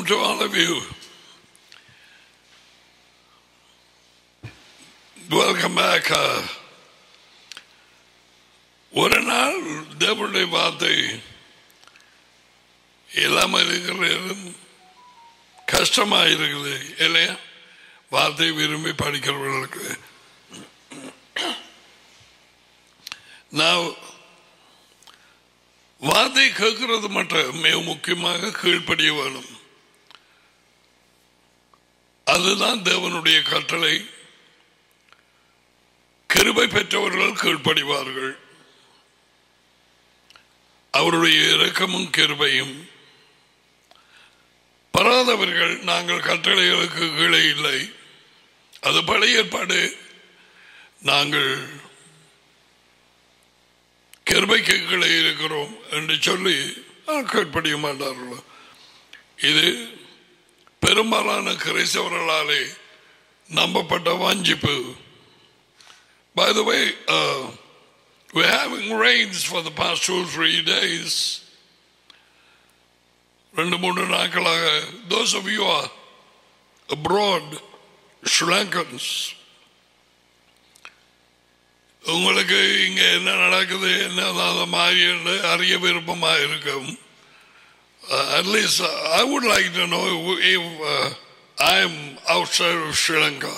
to all of you. Welcome back. Uh, ஒரு நாள் தேவனுடைய வார்த்தை இல்லாமல் இருக்கிறது கஷ்டமா இருக்குது இல்லையா வார்த்தை விரும்பி படிக்கிறவர்களுக்கு நான் வார்த்தை கேட்கிறது மட்டும் மிக முக்கியமாக கீழ்ப்படிய வேணும் அதுதான் தேவனுடைய கட்டளை கிருபை பெற்றவர்கள் கீழ்ப்படிவார்கள் அவருடைய இரக்கமும் கிருபையும் பராதவர்கள் நாங்கள் கட்டளைகளுக்கு கீழே இல்லை அது பழைய ஏற்பாடு நாங்கள் கிருபைக்கு கீழே இருக்கிறோம் என்று சொல்லி கீழ்ப்படிய மாட்டார்கள் இது பெரும்பாலான கிரைஸ்தவர்களாலே நம்பப்பட்ட வாஞ்சிப்பு By the way, uh, we're having rains for the past two or three days. ரெண்டு மூணு நாட்களாக those of you are abroad Sri Lankans உங்களுக்கு இங்க என்ன நடக்குது என்ன அந்த மாதிரி என்று அறிய விருப்பமா இருக்கும் at least I would like to know if I am outside of Sri Lanka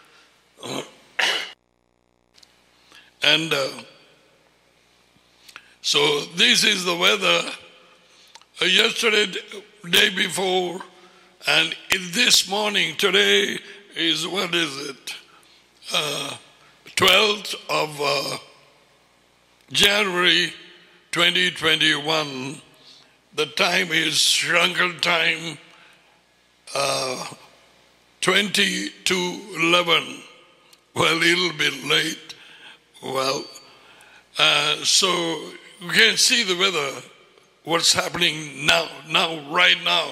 and uh, so this is the weather uh, yesterday day before and in this morning today is what is it uh, 12th of uh, January 2021 the time is Sri Lankan time uh, 20 to 11 well a little bit late well, uh, so you can see the weather, what's happening now, now, right now.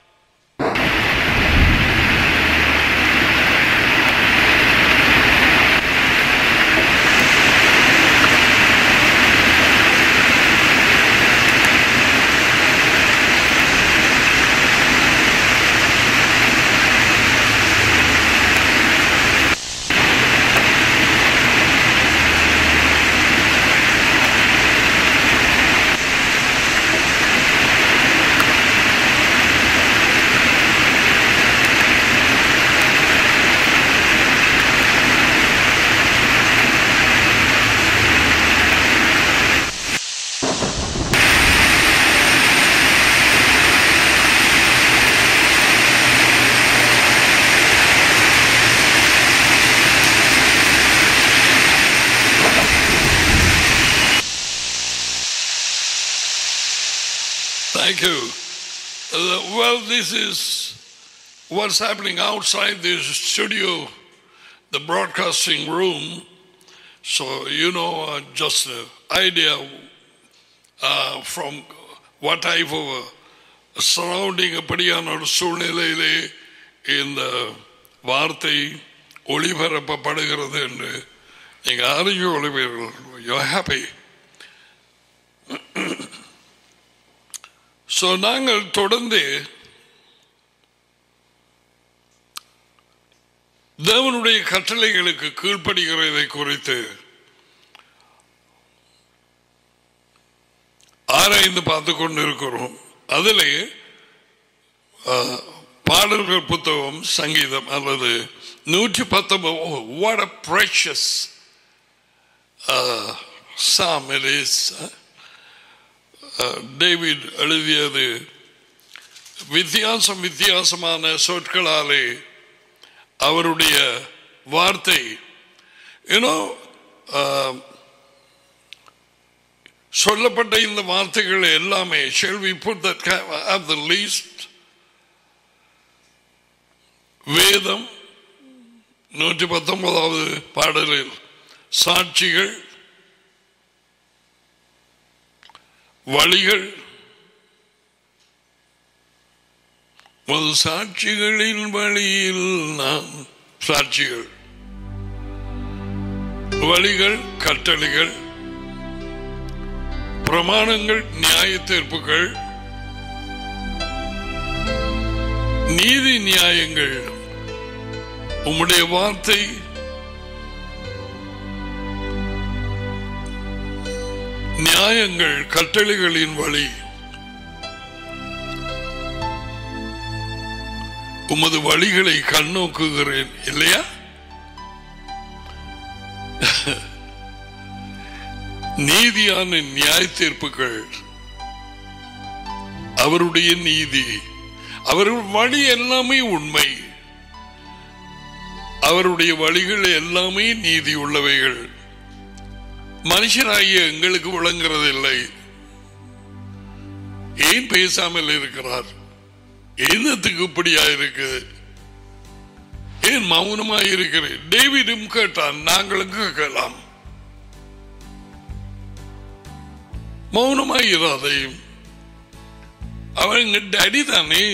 Thank you. Uh, well, this is what's happening outside this studio, the broadcasting room. So, you know, uh, just an idea uh, from what type of uh, surrounding அப்படியான ஒரு சூழ்நிலையிலே இந்த வார்த்தை ஒளிபரப்பப்படுகிறது என்று நீங்கள் அறிஞ்சு ஒளிவீர்கள் you happy so நாங்கள் தொடர்ந்து தேவனுடைய கட்டளைகளுக்கு கீழ்ப்படுகிறதை குறித்து ஆராய்ந்து பார்த்து கொண்டிருக்கிறோம் அதிலே பாடல்கள் புத்தகம் சங்கீதம் அல்லது நூற்றி பத்தொன்பது what a precious psalm it is David எழுதியது வித்தியாசம் வித்தியாசமான சொற்களாலே அவருடைய வார்த்தை யூனோ சொல்லப்பட்ட இந்த வார்த்தைகள் எல்லாமே shall we put that at the least வேதம் நூற்றி பத்தொன்பதாவது பாடலில் சாட்சிகள் வழிகள் ஒரு சாட்சிகளின் வழியில் நாம் சாட்சிகள் வழிகள் கட்டளைகள் பிரமாணங்கள் நியாய தீர்ப்புகள் நீதி நியாயங்கள் உம்முடைய வார்த்தை நியாயங்கள் கட்டளைகளின் வழி உமது வழிகளை கண்ணோக்குகிறேன் இல்லையா நீதியான நியாய தீர்ப்புகள் அவருடைய நீதி அவர் வழி எல்லாமே உண்மை அவருடைய வழிகள் எல்லாமே நீதி உள்ளவைகள் மனுஷனாகிய எங்களுக்கு விளங்குறதில்லை ஏன் பேசாமல் இருக்கிறார் என்னத்துக்கு இப்படியா இருக்கு ஏன் மௌனமாய் இருக்கிறேன் டேவிடும் கேட்டான் நாங்களும் கேட்கலாம் மௌனமாய் இராதையும் அவன் எங்க டேடி தானே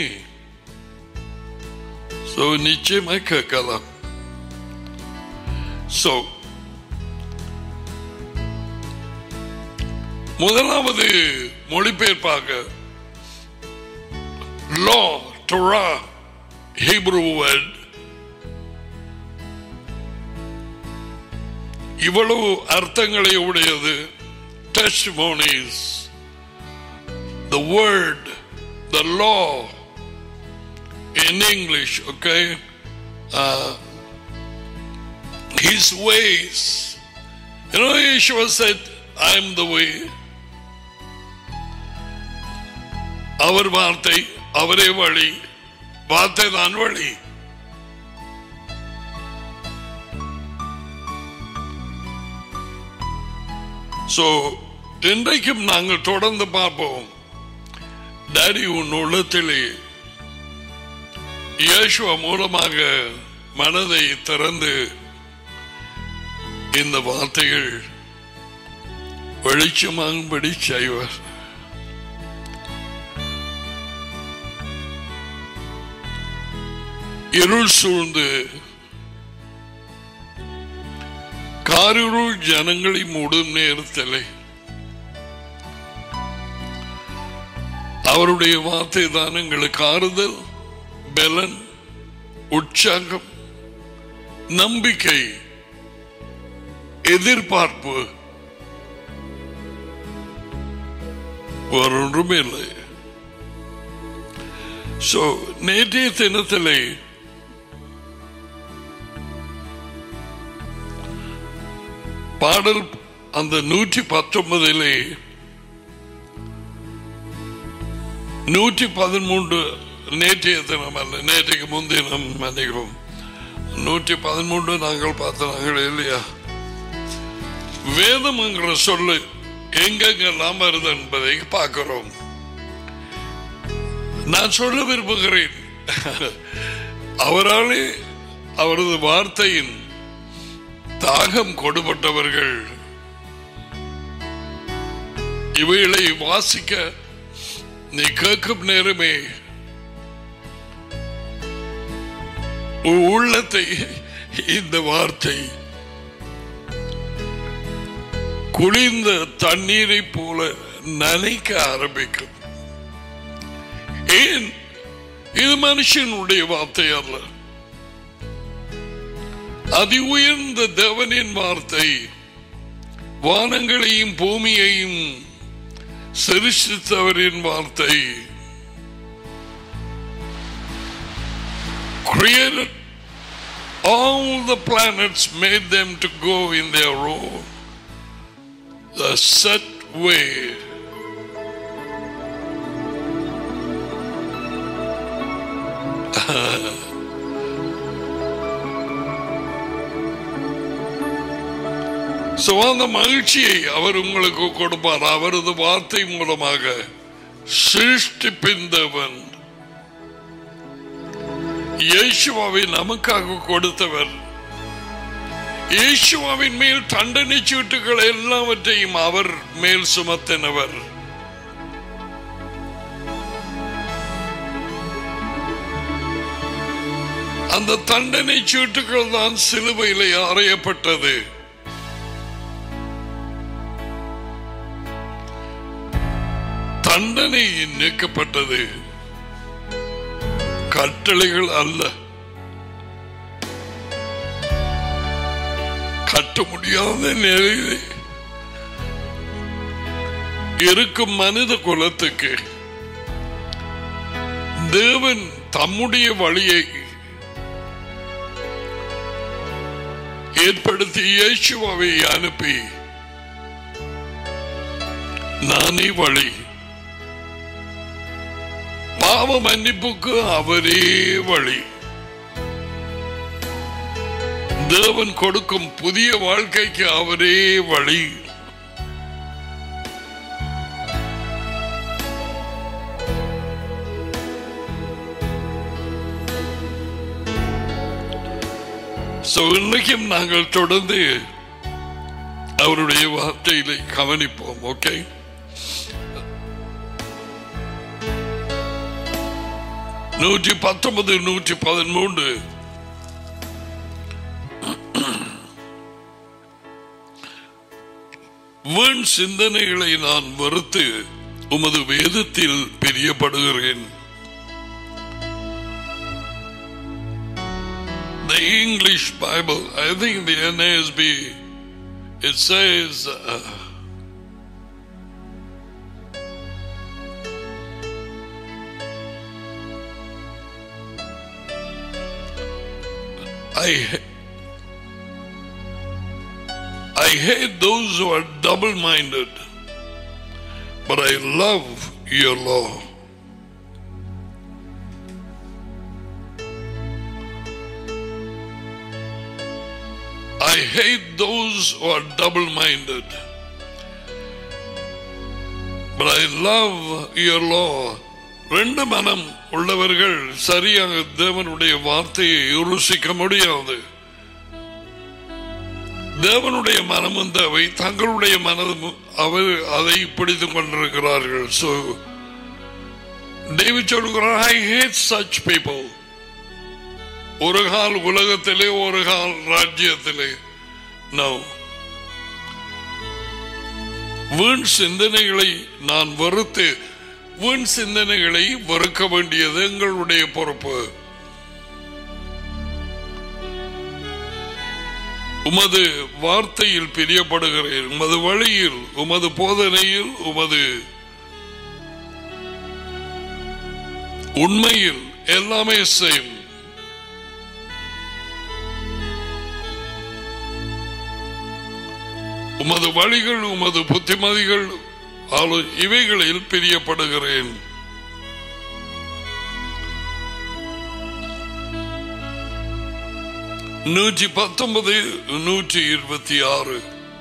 சோ நிச்சயமா கேட்கலாம் சோ முதலாவது மொழிபெயர்ப்பாக லா டொரா ஹீப்ரூ வேர்ட் இவ்வளவு அர்த்தங்களை உடையது testimonies the word the law in english okay uh, his ways you know yeshua said i am the way அவர் வார்த்தை அவரே வழி வார்த்தை தான் வழி சோ இன்றைக்கும் நாங்கள் தொடர்ந்து பார்ப்போம் டாடி உன் உள்ளத்திலே இயேசுவ மூலமாக மனதை திறந்து இந்த வார்த்தைகள் வெளிச்சமாகும்படி செய்வார் இருள் சூழ்ந்து காரிருள் ஜனங்களை மூடும் நேரத்திலே அவருடைய வார்த்தை தான் எங்களுக்கு ஆறுதல் பலன் உற்சாகம் நம்பிக்கை எதிர்பார்ப்பு ஒன்றுமே இல்லை சோ நேற்றைய தினத்திலே பாடல் அந்த நூற்றி பத்தொன்பதிலே நூற்றி பதிமூன்று நேற்றைய தினம் அல்ல நேற்றைக்கு முன்தினம் மன்னிக்கும் நூற்றி பதிமூன்று நாங்கள் பார்த்தோம் இல்லையா வேதம் என்கிற சொல்லு எங்கெங்கெல்லாம் வருது என்பதை பார்க்கிறோம் நான் சொல்ல விரும்புகிறேன் அவராலே அவரது வார்த்தையின் தாகம் கொடுபட்டவர்கள் இவைகளை வாசிக்க நீ கேட்கும் நேரமே உன் உள்ளத்தை இந்த வார்த்தை குளிர்ந்த தண்ணீரை போல நனைக்க ஆரம்பிக்கும் ஏன் இது மனுஷனுடைய வார்த்தை அல்ல அதி உயர்ந்த தேவனின் வார்த்தை வானங்களையும் பூமியையும் சிருஷ்டித்தவரின் வார்த்தை created all the planets made them to go in their own the set way So, அந்த மகிழ்ச்சியை அவர் உங்களுக்கு கொடுப்பார் அவரது வார்த்தை மூலமாக சிருஷ்டிப்பிந்தவன் இயேசுவாவை நமக்காக கொடுத்தவர் இயேசுவாவின் மேல் தண்டனை சீட்டுகள் எல்லாவற்றையும் அவர் மேல் சுமத்தினவர் அந்த தண்டனை சீட்டுகள் தான் சிலுவையிலே அறையப்பட்டது தண்டனை நீக்கப்பட்டது கட்டளைகள் அல்ல கட்ட முடியாத நிலையிலே இருக்கும் மனித குலத்துக்கு தேவன் தம்முடைய வழியை ஏற்படுத்தி இயேசுவை அனுப்பி நானே வழி பாவ மன்னிப்புக்கு அவரே வழி தேவன் கொடுக்கும் புதிய வாழ்க்கைக்கு அவரே வழி So, இன்னைக்கும் நாங்கள் தொடர்ந்து அவருடைய வார்த்தையிலே கவனிப்போம் ஓகே நூற்றி பத்தொன்பது நூற்றி பதிமூன்று வீண் சிந்தனைகளை நான் வெறுத்து உமது வேதத்தில் பிரியப்படுகிறேன் The English Bible, I think the NASB, it says, uh, I I hate those who are double minded, but I love your law. I hate those who are double minded, but I love your law. ரெண்டு மனம் உள்ளவர்கள் சரியாக தேவனுடைய வார்த்தையை ருசிக்க முடியாது தேவனுடைய மனமும் தேவை தங்களுடைய மனதும் அவர் அதை பிடித்துக் கொண்டிருக்கிறார்கள் சோ டேவிட் சொல்கிறார் ஐ ஹேட் சச் பீப்புள் ஒரு கால் உலகத்திலே ஒரு கால் ராஜ்யத்திலே நோ வீண் சிந்தனைகளை நான் வெறுத்து வீண் சிந்தனைகளை வெறுக்க வேண்டியது எங்களுடைய பொறுப்பு உமது வார்த்தையில் பிரியப்படுகிறேன் உமது வழியில் உமது போதனையில் உமது உண்மையில் எல்லாமே செய்யும் உமது வழிகள் உமது புத்திமதிகள் ஆலோ- இவைகளில் பிரியப்படுகிறேன் நூற்றி பத்தொன்பது நூற்றி இருபத்தி ஆறு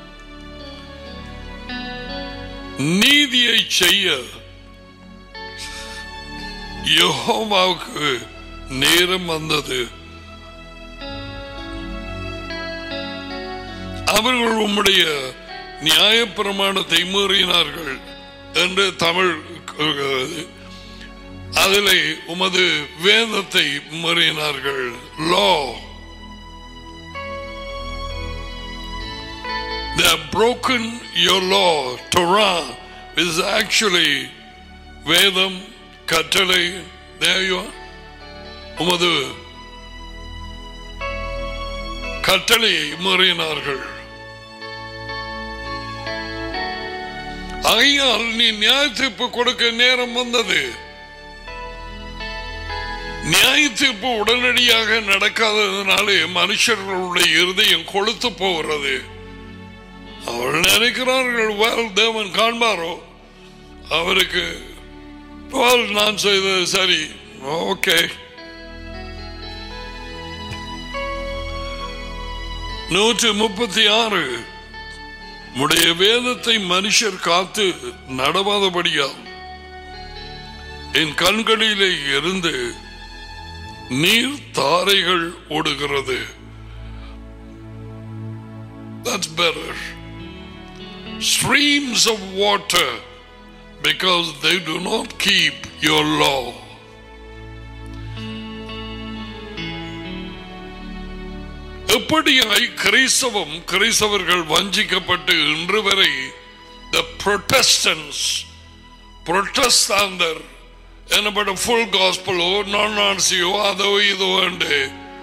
நீதியை செய்ய யெகோவாவுக்கு நேரம் வந்தது அவர்கள் உம்முடைய நியாயப்பிரமாணத்தை மீறினார்கள் என்று தமிழ் கூறுகிறது. அதிலே உமது வேதத்தை மீறினார்கள் லா They have broken your law, Torah, is actually வேதம் கட்டளை there you are. உமது கட்டளையை மீறினார்கள் ஆகையால் நீ நியாய தீர்ப்பு கொடுக்க நேரம் வந்தது நியாய தீர்ப்பு உடனடியாக நடக்காததுனாலே மனுஷர்களுடைய இருதயம் கொளுத்து போகிறது அவர்கள் நினைக்கிறார்கள் well தேவன் காண்பாரோ அவருக்கு well நான் செய்தது சரி ஓகே நூற்று முப்பத்தி ஆறு உடைய வேதத்தை மனுஷர் காத்து நடவாதபடியால் என் கண்களிலே இருந்து நீர் தாரைகள் ஓடுகிறது That's better. Streams of water because they do not keep your law. எப்படியாய் கிறிஸ்தவம் கிறிஸ்தவர்கள் வஞ்சிக்கப்பட்டு இன்று வரை த புரொட்டஸ்டன்ஸ் புரொட்டஸ்தாந்தர் என்னப்பட்ட ஃபுல் காஸ்பலோ நான் நான்சியோ அதோ இதோ என்று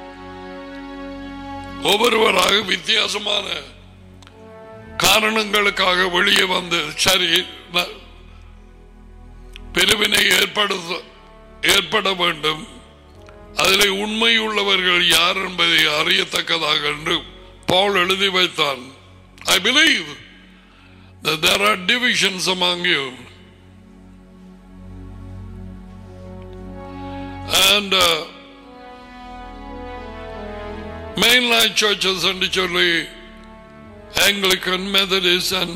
ஒவ்வொருவராக வித்தியாசமான காரணங்களுக்காக வெளியே வந்து சரி ந- பிரிவினை ஏற்படுத்த ஏற்பட வேண்டும் அதில் உண்மை உள்ளவர்கள் யார் என்பதை அறியத்தக்கதாக என்று பவுல் எழுதி வைத்தான் I believe that there are divisions among you and uh, mainline churches என்று சொல்லி Anglican, Methodist, and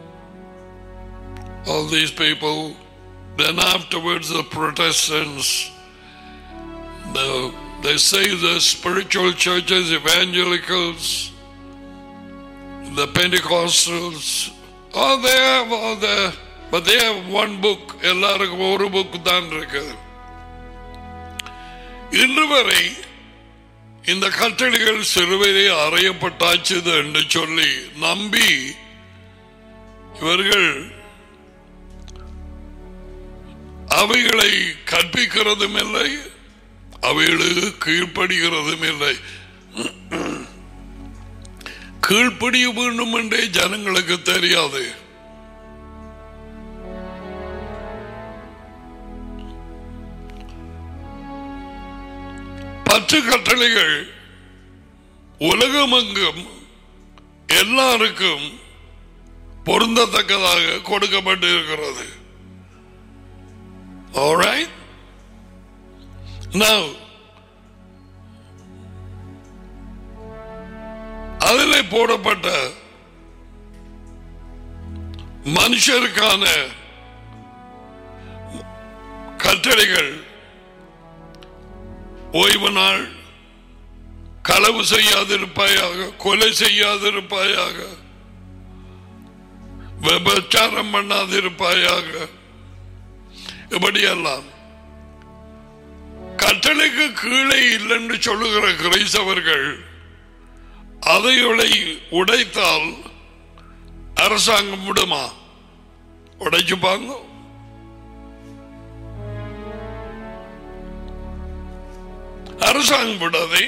all these people. Then afterwards, the Protestants. The, they say the spiritual churches, evangelicals, the Pentecostals. Oh, they have all the, but they have one book. எல்லாருக்கும் ஒரு book தான் இருக்குது இன்று வரை இந்த கட்டளைகள் சிறுவரை அறையப்பட்டாச்சுது என்று சொல்லி நம்பி இவர்கள் அவைகளை கற்பிக்கிறதும் இல்லை அவைகளுக்கு கீழ்ப்படுகிறதும் இல்லை கீழ்ப்படிய வேண்டும் என்றே ஜனங்களுக்கு தெரியாது பத்து கட்டளைகள் உலகமெங்கும் எல்லாருக்கும் பொருந்தத்தக்கதாக கொடுக்கப்பட்டு இருக்கிறது Alright? Now, அதிலே போடப்பட்ட மனுஷருக்கான கட்டளைகள் ஓய்வு நாள் களவு செய்யாதிருப்பாயாக கொலை செய்யாதிருப்பாயாக விபச்சாரம் பண்ணாதிருப்பாயாக இப்படியெல்லாம் கட்டளைக்கு கீழே இல்லைன்னு சொல்லுகிற கிரைஸ்தவர்கள் அதைகளை உடைத்தால் அரசாங்கம் விடுமா உடைச்சுப்பாங்க அரசாங்கம் விடாதே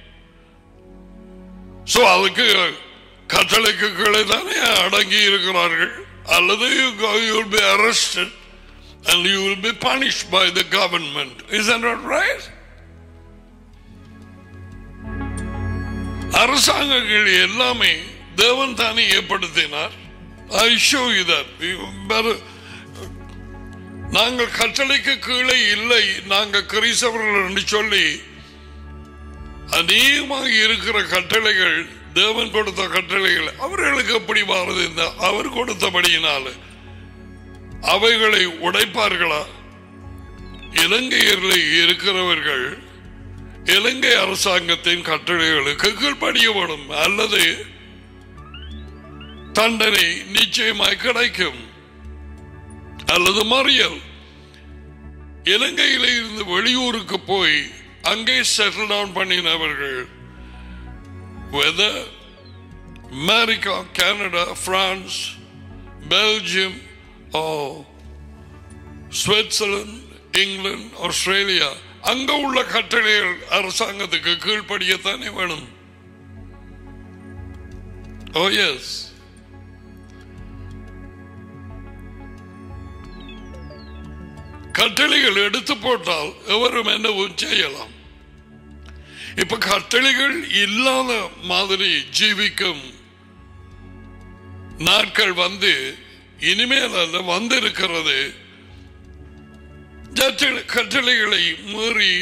சோ அதுக்கு கட்டளைக்கு கீழே தானே அடங்கி இருக்கிறார்கள் அல்லது you will be arrested and you will be punished by the government. Isn't that right? அரசாங்கங்கள் எல்லாமே தேவன் தானே ஏற்படுத்தினார் ஐ ஷோ இதர் நாங்கள் கட்டளைக்கு கீழே இல்லை நாங்கள் கிறிஸ்தவர்கள் என்று சொல்லி அநேகமாக இருக்கிற கட்டளைகள் தேவன் கொடுத்த கட்டளைகள் அவர்களுக்கு எப்படி மாறுது இந்த அவர் கொடுத்தபடியினால அவைகளை உடைப்பார்களா இலங்கையர்ல இருக்கிறவர்கள் இலங்கை அரசாங்கத்தின் கட்டளைகளுக்கு கீழ்ப்படியப்படும் அல்லது தண்டனை நிச்சயமாய் கிடைக்கும் அல்லது மறியல் இலங்கையில இருந்து வெளியூருக்கு போய் அங்கே செட்டில் டவுன் பண்ணினவர்கள் whether America Canada France Belgium or Switzerland England Australia அங்க உள்ள கட்டளைகள் அரசாங்கத்துக்கு கீழ்ப்படியத்தானே வேணும் ஓ எஸ் கட்டளைகள் எடுத்து போட்டால் எவரும் என்னவும் செய்யலாம் இப்ப கட்டளைகள் இல்லாத மாதிரி ஜீவிக்கும் நாட்கள் வந்து இனிமேல் அல்ல வந்திருக்கிறது ஜட்ஜ- கட்டளைகளை மீறி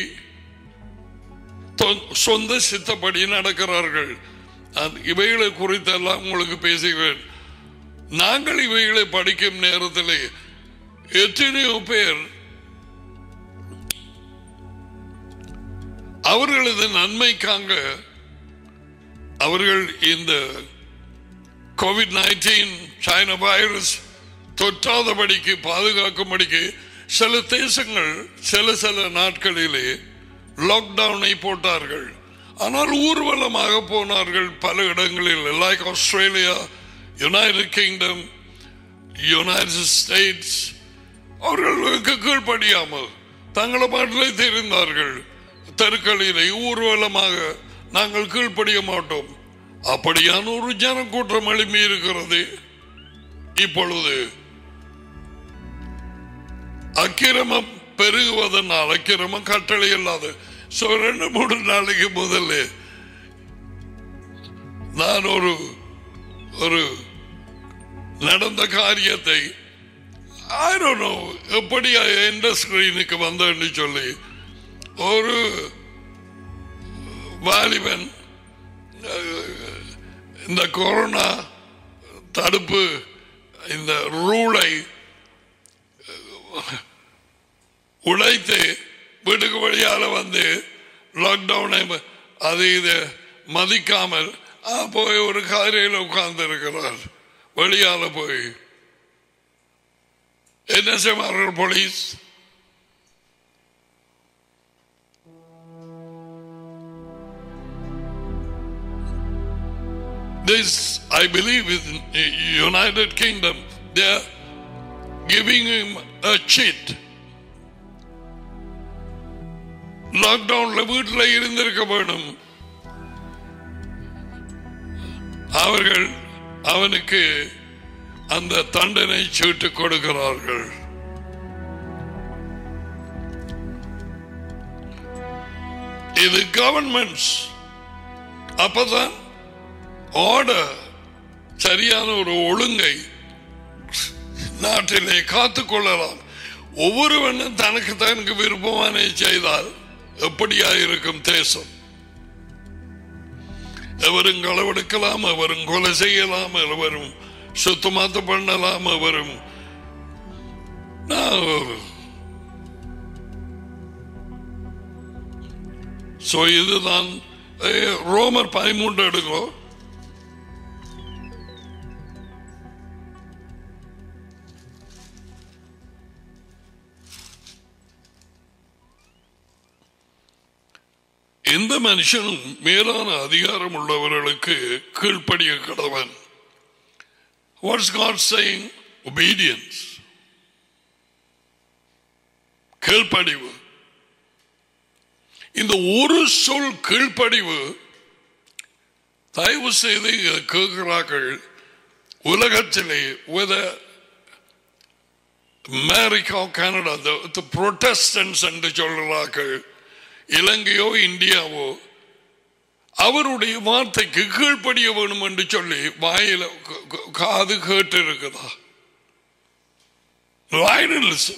தொ- சொந்த சித்தப்படி நடக்கிறார்கள் அது இவைகளை குறித்தெல்லாம் உங்களுக்கு பேசுகிறேன் நாங்கள் இவைகளை படிக்கும் நேரத்தில் எத்தனையோ பேர் அவர்களது நன்மைக்காக அவர்கள் இந்த கோவிட் நைன்டீன் சைனா வைரஸ் தொற்றாதபடிக்கு பாதுகாக்கும்படிக்கு சில தேசங்கள் சில சில நாட்களிலே லாக்டவுனை போட்டார்கள் ஆனால் ஊர்வலமாக போனார்கள் பல இடங்களில் like Australia United Kingdom United States அவர்களுக்கு கீழ்ப்படியாமல் தங்களை பாட்டிலே தெரிந்தார்கள் தெருக்களிலே ஊர்வலமாக நாங்கள் கீழ்ப்படிய மாட்டோம் அப்படியான ஒரு ஜனக்கூட்டம் எழுப்பி இருக்கிறது இப்பொழுது அக்கிரமம் பெருகுவதனால் அக்கிரமம் கட்டளை இல்லாத சோ ரெண்டு மூணு நாளைக்கு முதல்ல நான் ஒரு ஒரு நடந்த காரியத்தை I don't know எப்படி எந்த ஸ்கிரீனுக்கு வந்தேன்னு சொல்லி ஒரு வாலிபன் அஹ், இந்த கொரோனா தடுப்பு இந்த ரூலை உழைத்து வீட்டுக்கு வழியால வந்து லாக்டவுனை அது இது மதிக்காமல் ஆ, போய் ஒரு காரியில் உட்கார்ந்து இருக்கிறார் வெளியால போய் என்ன செய்வார்கள் police This, I believe, is in the United Kingdom. They are giving him a cheat. லாக்டவுன்ல வீட்டில் இருந்திருக்க வேணும் அவர்கள் அவனுக்கு அந்த தண்டனை சீட்டு கொடுக்கிறார்கள் இது கவர்மெண்ட்ஸ் அப்பதான் ஆர்டர் சரியான ஒரு ஒழுங்கை நாட்டிலே காத்துக் கொள்ளலாம் ஒவ்வொருவனும் தனக்கு தனக்கு விருப்பமான செய்தால் எப்படியா இருக்கும் தேசம் எவரும் களவெடுக்கலாம் எவரும் கொலை செய்யலாம் எவரும் சுத்தமாத்த பண்ணலாம் எவரும் சோ இதுதான் eh, ரோமர் பதிமூன்று எடுங்கோ எந்த மனுஷனும் மேலான அதிகாரம் உள்ளவர்களுக்கு கீழ்ப்படிய கடவன் வாட்ஸ் காட் saying obedience கீழ்ப்படிவு இந்த ஒரு சொல் கீழ்ப்படிவு தயவு செய்து இதை கேட்கிறார்கள் உலகத்திலே whether America Canada the protestants என்று சொல்கிறார்கள் இலங்கையோ இந்தியாவோ அவருடைய வார்த்தைக்கு கீழ்ப்படிய வேணும் என்று சொல்லி வாயில க- க- காது கேட்டு இருக்குதா Listen.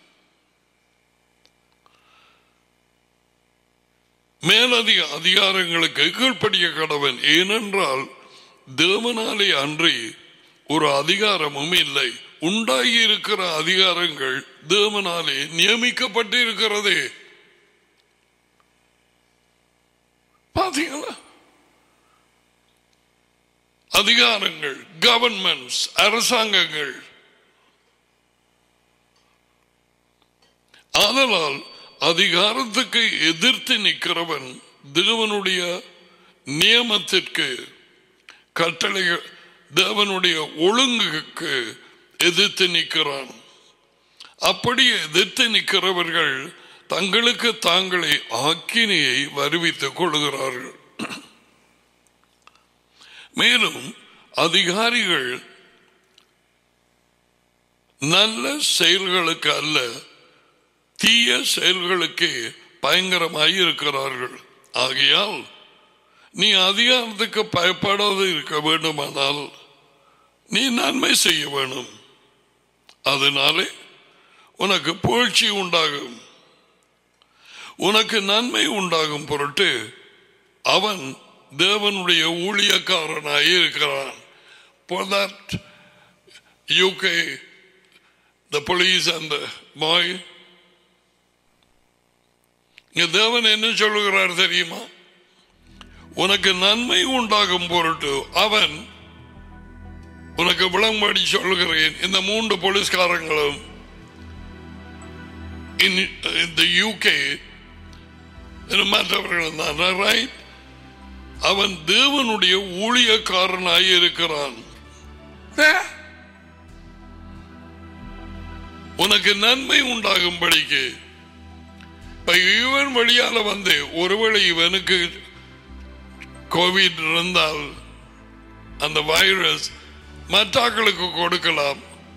மேலதிக அதிகாரங்களுக்கு கீழ்ப்படிய கடவன் ஏனென்றால் தேவனாலே அன்றி ஒரு அதிகாரமும் இல்லை உண்டாகி இருக்கிற அதிகாரங்கள் தேவனாலே நியமிக்கப்பட்டு இருக்கிறது பாத்தீங்களா அதிகாரங்கள் கவர்மெண்ட்ஸ் அரசாங்கங்கள் ஆதலால் அதிகாரத்துக்கு எதிர்த்து நிற்கிறவன் தேவனுடைய நியமத்திற்கு கட்டளை தேவனுடைய ஒழுங்குக்கு எதிர்த்து நிற்கிறான் அப்படி எதிர்த்து நிற்கிறவர்கள் தங்களுக்கு தாங்களே ஆக்கினியை வருவித்துக் கொள்கிறார்கள் மேலும் அதிகாரிகள் நல்ல செயல்களுக்கு அல்ல தீய செயல்களுக்கு பயங்கரமாய் இருக்கிறார்கள் ஆகையால் நீ அதிகாரத்துக்கு பயப்படாது இருக்க வேண்டுமானால் நீ நன்மை செய்ய வேணும் அதனாலே உனக்கு புகழ்ச்சி உண்டாகும் உனக்கு நன்மை உண்டாகும் பொருட்டு அவன் தேவனுடைய ஊழியக்காரனாய் இருக்கிறான் For that, UK, the police and the boy இங்க தேவன் என்ன சொல்லுகிறார் தெரியுமா உனக்கு நன்மை உண்டாகும் பொருட்டு அவன் உனக்கு விளம்படி சொல்லுகிறேன் இந்த மூன்று போலீஸ்காரங்களும் in, in the UK மற்றவர்கள் தான் ரைட் அவன் தேவனுடைய ஊழியக்காரனாய் இருக்கிறான் உனக்கு நன்மை உண்டாகும்படிக்கு இப்ப இவன் வழியால வந்து ஒருவேளை இவனுக்கு கோவிட் இருந்தால் அந்த வைரஸ் மற்றாக்களுக்கு கொடுக்கலாம்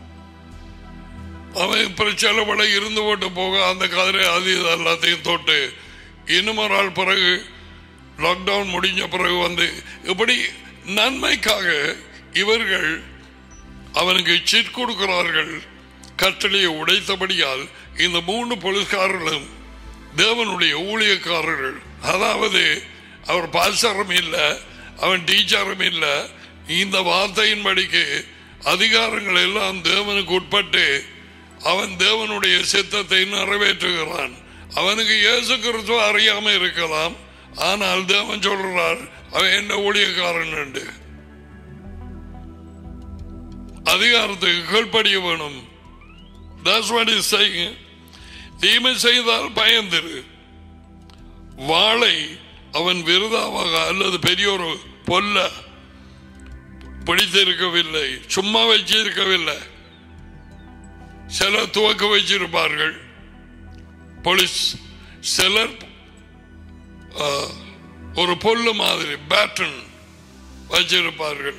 அவன் பிரச்சனை விட இருந்து போட்டு போக அந்த கதிரை அது இது எல்லாத்தையும் தொட்டு இன்னும் ஒரு ஆள் பிறகு லாக்டவுன் முடிஞ்ச பிறகு வந்து இப்படி நன்மைக்காக இவர்கள் அவனுக்கு சீட் கொடுக்கிறார்கள் கட்டளையை உடைத்தபடியால் இந்த மூன்று போலீஸ்காரர்களும் தேவனுடைய ஊழியக்காரர்கள் அதாவது அவர் பாசரும் இல்லை அவன் டீச்சரும் இல்லை இந்த வார்த்தையின்படிக்கு அதிகாரங்கள் எல்லாம் தேவனுக்கு உட்பட்டு அவன் தேவனுடைய சித்தத்தை நிறைவேற்றுகிறான் அவனுக்கு இயேசு கிறிஸ்துவ அறியாம இருக்கலாம் ஆனால் தேவன் சொல்றார் அவன் என்ன ஊழியக்காரன் என்று அதிகாரத்துக்கு கீழ்ப்படிய வேணும் That's what he's saying. தீமை செய்தால் பயந்திரு வாளை அவன் விருதாவாக அல்லது பெரிய ஒரு பொல்ல பிடித்திருக்கவில்லை சும்மா வச்சிருக்கவில்லை சிலர் துவக்க வச்சிருப்பார்கள் போலீஸ் சிலர் ஆ, ஒரு பொல்லு மாதிரி பேட்டன் வச்சிருப்பார்கள்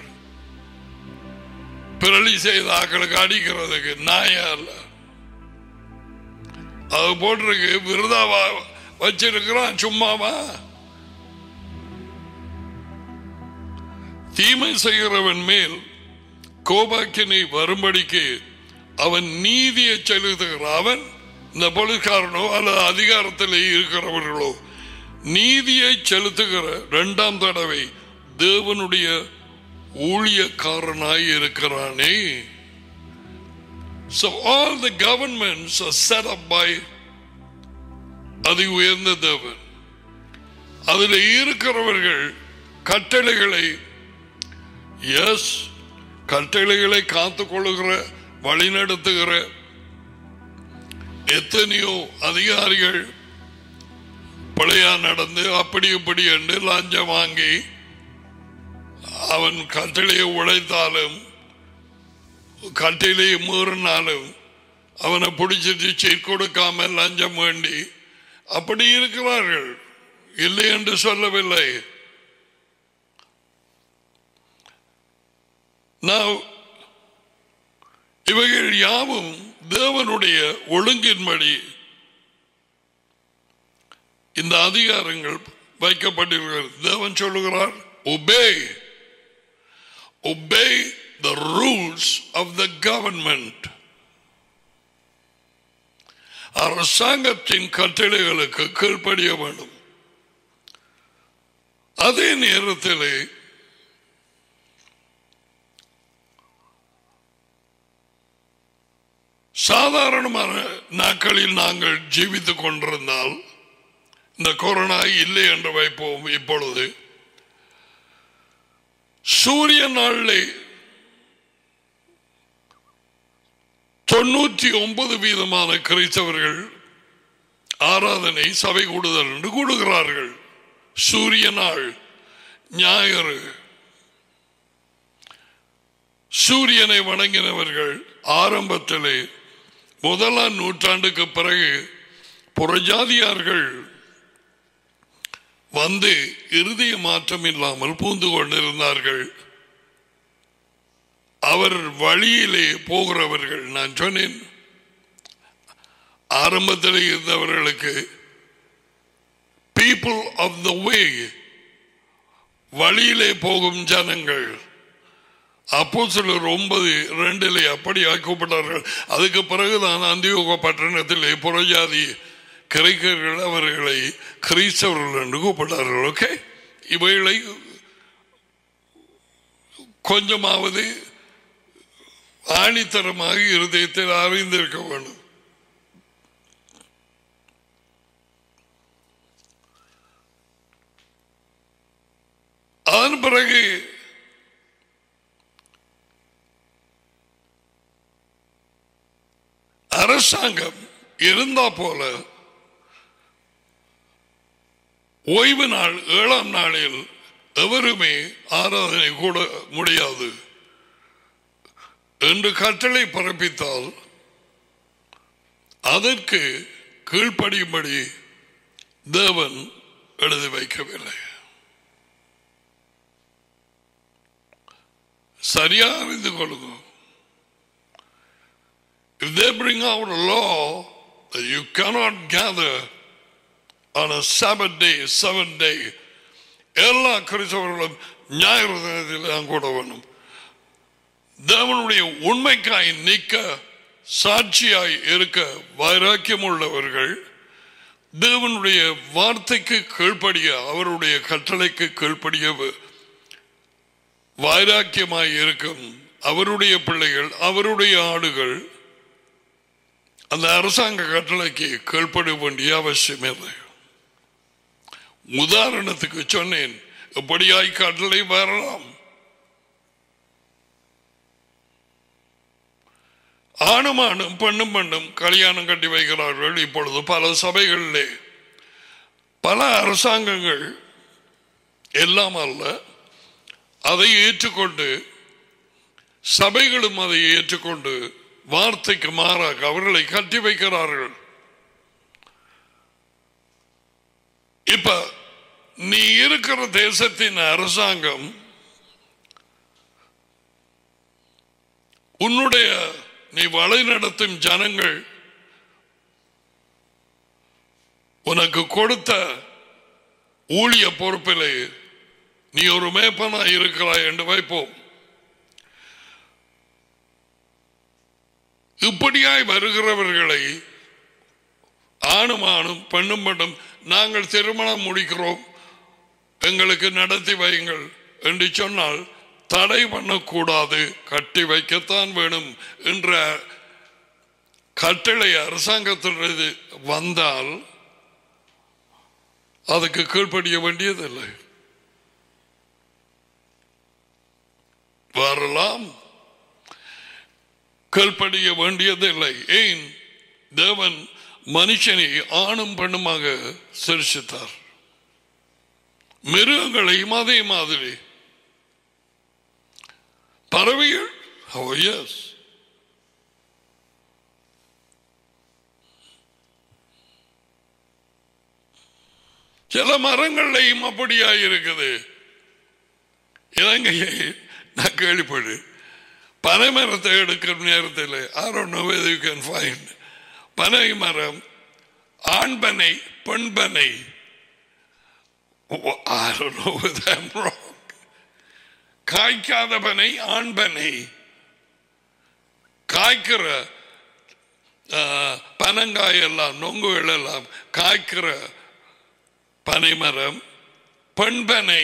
பிறலி செய்த ஆக்களுக்கு அடிக்கிறதுக்கு நாயா இல்ல அது போட்டிருக்கு விருதாவா வச்சிருக்கிறான் சும்மாவா தீமை செய்கிறவன் மேல் கோபாக்கினை வரும்படிக்கு அவன் நீதியை செலுத்துகிறான் அவன் இந்த போலீஸ்காரனோ அல்லது அதிகாரத்தில் இருக்கிறவர்களோ நீதியை செலுத்துகிற இரண்டாம் தடவை தேவனுடைய ஊழியக்காரனாய் இருக்கிறானே So all the governments are set up by அதி உயர்ந்த தேவன் அதில் இருக்கிறவர்கள் கட்டளைகளை எஸ் கட்டளைகளை காத்துக் கொள்ளுகிற வழிநடத்துகிற எத்தனையோ அதிகாரிகள் பிழையா நடந்து அப்படி இப்படி என்று லஞ்சம் வாங்கி அவன் கட்டளையை உழைத்தாலும் கட்டளையை மீறினாலும் அவனை பிடிச்சிட்டு சீட் கொடுக்காம லஞ்சம் வேண்டி அப்படி இருக்கிறார்கள் இல்லை என்று சொல்லவில்லை Now, இவைகள் யாவும் தேவனுடைய ஒழுங்கின்படி இந்த அதிகாரங்கள் வைக்கப்பட்டிருக்கிறது தேவன் சொல்லுகிறார் obey obey the rules of the government அரசாங்கத்தின் கட்டளைகளுக்கு கீழ்ப்படிய வேண்டும் அதே நேரத்தில் சாதாரணமான நாட்களில் நாங்கள் ஜீவித்துக் கொண்டிருந்தால் இந்த கொரோனா இல்லை என்று வைப்போம் இப்பொழுது சூரிய நாளிலே தொண்ணூற்றி ஒன்பது வீதமான கிறிஸ்தவர்கள் ஆராதனை சபை கூடுதல் என்று கூடுகிறார்கள் சூரிய நாள் ஞாயிறு சூரியனை வணங்கினவர்கள் ஆரம்பத்திலே முதலாம் நூற்றாண்டுக்கு பிறகு புறஜாதியார்கள் வந்து இறுதிய மாற்றம் இல்லாமல் பூந்து கொண்டிருந்தார்கள் அவர் வழியிலே போகிறவர்கள் நான் சொன்னேன் ஆரம்பத்தில் இருந்தவர்களுக்கு பீப்புள் ஆஃப் த வே வழியிலே போகும் ஜனங்கள் அப்போ சிலர் ஒன்பது ரெண்டிலே அப்படி ஆக்கப்பட்டார்கள் அதுக்கு பிறகுதான் அந்தியோக பட்டணத்திலே புறஜாதி கிரைக்கர்கள் அவர்களை கிறிஸ்தவர்கள் என்று கூப்பிட்டார்கள் ஓகே இவைகளை கொஞ்சமாவது ஆணித்தரமாக இருதயத்தில் அறிந்திருக்க வேண்டும் அதன் பிறகு அரசாங்கம் இருந்தா போல ஓய்வு நாள் ஏழாம் நாளில் எவருமே ஆராதனை கூட முடியாது என்று கட்டளை பிறப்பித்தால் அதற்கு கீழ்ப்படியும்படி தேவன் எழுதி வைக்கவில்லை சரியா அறிந்து கொள்ளுங்க If they bring out a law that you cannot gather on a Sabbath day, seventh day, எல்லா கிறிஸ்தவர்களும் ஞாயிறு தினத்தில் தான் கூட வேணும் தேவனுடைய உண்மைக்காய் நிற்க சாட்சியாய் இருக்க வைராக்கியம் உள்ளவர்கள் தேவனுடைய வார்த்தைக்கு கீழ்ப்படிய அவருடைய கட்டளைக்கு கீழ்ப்படிய வைராக்கியமாய் இருக்கும் அவருடைய பிள்ளைகள் அவருடைய ஆடுகள் அந்த அரசாங்க கட்டளைக்கு கீழ்ப்பட வேண்டிய அவசியம் இல்லை உதாரணத்துக்கு சொன்னேன் எப்படியாய் கட்டளை வரலாம் ஆணும் ஆணும் பெண்ணும் பெண்ணும் கல்யாணம் கட்டி வைக்கிறார்கள் இப்பொழுது பல சபைகளிலே பல அரசாங்கங்கள் எல்லாம் அல்ல அதை ஏற்றுக்கொண்டு சபைகளும் அதை ஏற்றுக்கொண்டு வார்த்தைக்கு மாறாக அவர்களை கட்டி வைக்கிறார்கள் இப்ப நீ இருக்கிற தேசத்தின் அரசாங்கம் உன்னுடைய நீ வழி நடத்தும் ஜனங்கள் உனக்கு கொடுத்த ஊழிய பொறுப்பிலே நீ ஒரு மேப்பனா இருக்கிறாய் என்று வைப்போம் இப்படியாய் வருகிறவர்களை ஆணும் ஆணும் பெண்ணும் பெண்ணும் நாங்கள் திருமணம் முடிக்கிறோம் எங்களுக்கு நடத்தி வையுங்கள் என்று சொன்னால் தடை பண்ணக்கூடாது கட்டி வைக்கத்தான் வேணும் என்ற கட்டளை அரசாங்கத்திலிருந்து வந்தால் அதுக்கு கீழ்ப்படிய வேண்டியதில்லை வரலாம் கீழ்ப்படிய வேண்டியதில்லை ஏன் தேவன் மனுஷனை ஆணும் பெண்ணுமாக சிரிச்சித்தார் மிருகங்களையும் அதே மாதிரி பறவைகள் oh yes சில மரங்கள்லையும் அப்படியா இருக்குது இலங்கையை நான் கேள்விப்படு பனை மரத்தை எடுக்கிற நேரத்தில் I don't know whether you can find பனை மரம் ஆண் பனை பெண் பனை I don't know whether I'm wrong காய்க்காத பனை ஆண் பனை காய்க்கிற ஆ, பனங்காய் எல்லாம் நொங்குகள் எல்லாம் காய்க்கிற பனைமரம் பெண் பனை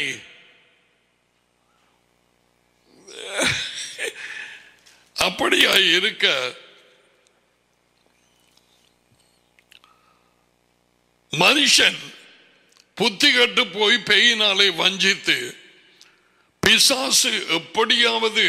அப்படியா இருக்க மனுஷன் புத்தி கட்டு போய் பெயினாலே வஞ்சித்து பிசாசு எப்படியாவது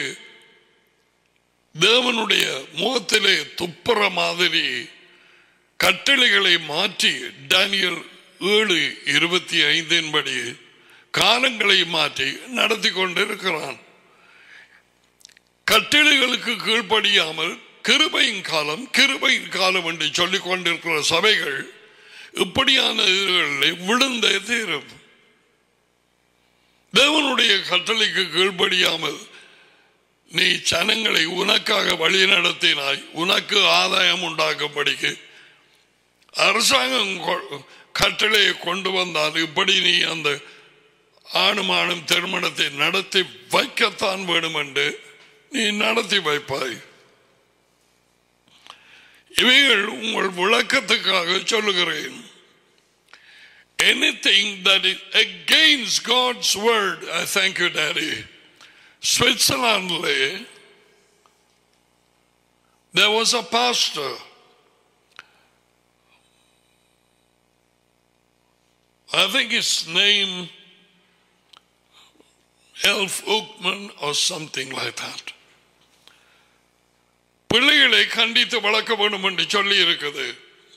தேவனுடைய முகத்திலே துப்புற மாதிரி கட்டளைகளை மாற்றி டேனியல் ஏழு இருபத்தி ஐந்தின் படி காலங்களை மாற்றி நடத்தி கொண்டிருக்கிறான் கட்டளைகளுக்கு கீழ்ப்படியாமல் கிருபையின் காலம் கிருபையின் காலம் என்று சொல்லிக் கொண்டிருக்கிற சபைகள் இப்படியான இதுகளில் விழுந்தே தீரும் தேவனுடைய கட்டளைக்கு கீழ்ப்படியாமல் நீ ஜனங்களை உனக்காக வழி நடத்தினாய் உனக்கு ஆதாயம் உண்டாக்கும்படிக்கு அரசாங்கம் கொ- கட்டளையை கொண்டு வந்தால் இப்படி நீ அந்த ஆணுமானும் திருமணத்தை நடத்தி வைக்கத்தான் வேணும் என்று நீ நடத்தி வைப்பாய் இவைகள் உங்கள் விளக்கத்துக்காக சொல்லுகிறேன் anything that is against God's word I thank you daddy Switzerlandly there was a pastor I think his name Elf Oakman or something like that பிள்ளைகளை கண்டித்து வளர்க்க வேண்டும் என்று சொல்லி இருக்குது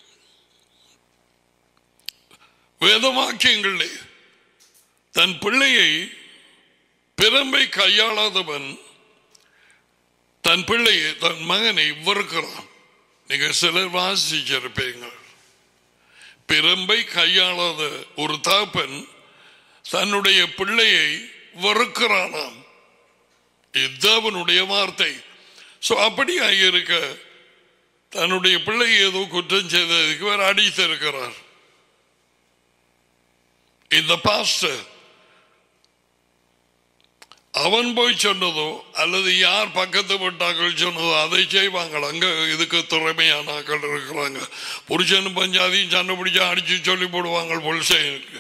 வேதவாக்கியங்களே தன் பிள்ளையை பிறம்பை கையாளாதவன் தன் பிள்ளையை தன் மகனை வெறுக்கிறான் நீங்க சிலர் வாசிச்சிருப்பீங்க பிரம்பை கையாளாத ஒரு தாப்பன் தன்னுடைய பிள்ளையை வெறுக்கிறானாம் இது அவனுடைய வார்த்தை சோ அப்படியா இருக்க தன்னுடைய பிள்ளை ஏதோ குற்றம் செய்ததுக்கு வேற அடித்திருக்கிறார் இந்த பாஸ்டர் அவன் போய் சொன்னதோ அல்லது யார் பக்கத்து விட்டாக்கள் சொன்னதோ அதை செய்வாங்க அங்க இதுக்கு திறமையான ஆக்கள் இருக்கிறாங்க புருஷனும் பஞ்சாதியும் சண்டை பிடிச்சா அடிச்சு சொல்லி போடுவாங்க புருஷனுக்கு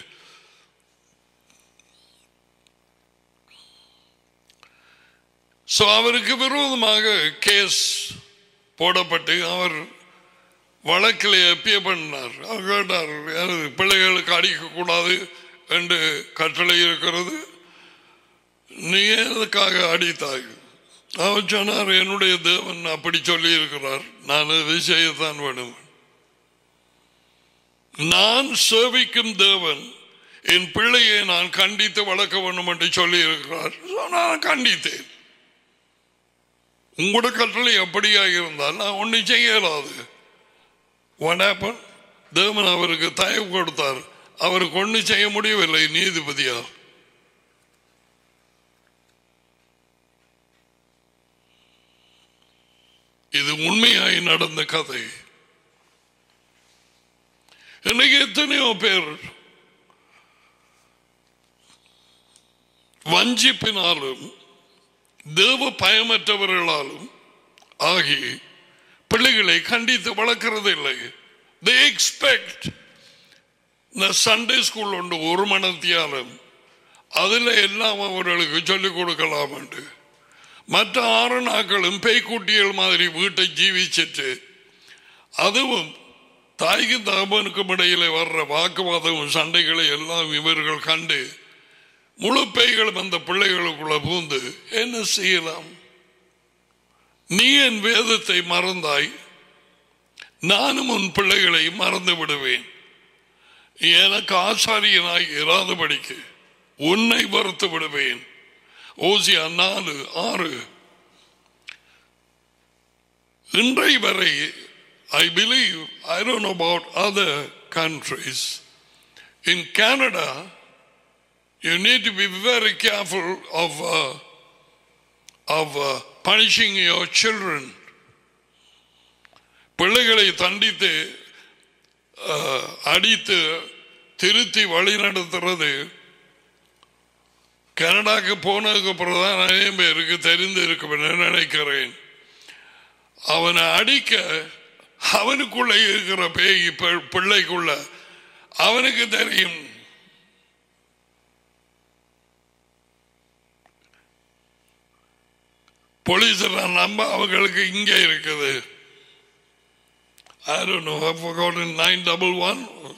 ஸோ அவருக்கு விரோதமாக கேஸ் போடப்பட்டு அவர் வழக்கில் எப்பிய பண்ணார் அவர் கேட்டார் "எனது பிள்ளைகளுக்கு அடிக்கக்கூடாது என்று கட்டளை இருக்கிறது நீ எதுக்காக அடித்தாய் அவர் சொன்னார் என்னுடைய தேவன் அப்படி சொல்லி இருக்கிறார் நான் இதை செய்யத்தான் வேணும் நான் சேவிக்கும் தேவன் என் பிள்ளையை நான் கண்டித்து வளர்க்க வேண்டும் என்று சொல்லி இருக்கிறார் So, நான் கண்டித்தேன் உங்களோட கட்டளை அப்படியா இருந்தால் நான் ஒன்றும் செய்ய இயலாது What happened? தேவன் அவருக்கு தயவு கொடுத்தார் அவருக்கு ஒன்றும் செய்ய முடியவில்லை நீதிபதியார் இது உண்மையாய் நடந்த கதை இன்னைக்கு எத்தனையோ பேர் வஞ்சிப்பினாலும் தேவ பயமற்றவர்களாலும் ஆகி பிள்ளைகளை கண்டித்து வளர்க்கிறது இல்லை தே எக்ஸ்பெக்ட் இந்த சண்டே ஸ்கூல் உண்டு ஒரு மனத்தியாலும் அதில் எல்லாம் அவர்களுக்கு சொல்லிக் கொடுக்கலாம் என்று மற்ற ஆறு நாட்களும் பேய்க்குட்டிகள் மாதிரி வீட்டை ஜீவிச்சிட்டு அதுவும் தாய்க்கும் தகப்பனுக்கும் இடையில வர்ற வாக்குவாதமும் சண்டைகளை எல்லாம் இவர்கள் கண்டு முழு பேய்களும் அந்த பிள்ளைகளுக்குள்ள பூந்து என்ன செய்யலாம் நீ என் வேதத்தை மறந்தாய் நானும் உன் பிள்ளைகளை மறந்து விடுவேன் எனக்கு ஆசாரியனாய் இராதபடிக்கு உன்னை வறுத்து விடுவேன் ஓசியா நாலு ஆறு இன்றை வரை I believe I don't about other countries in Canada you need to be very careful of of punishing your children பிள்ளைகளை தண்டித்து அஹ், அடித்து திருத்தி வழி நடத்துறது கனடாக்கு போனதுக்கு அப்புறம் தான் நிறைய பேருக்கு தெரிந்து இருக்கும் என்று நினைக்கிறேன் அவனை அடிக்க அவனுக்குள்ள இருக்கிற பேய் பி- பிள்ளைக்குள்ள அவனுக்கு தெரியும் போலீஸ் நம்ப அவங்களுக்கு இங்கே இருக்குது I don't know, I've forgotten 911.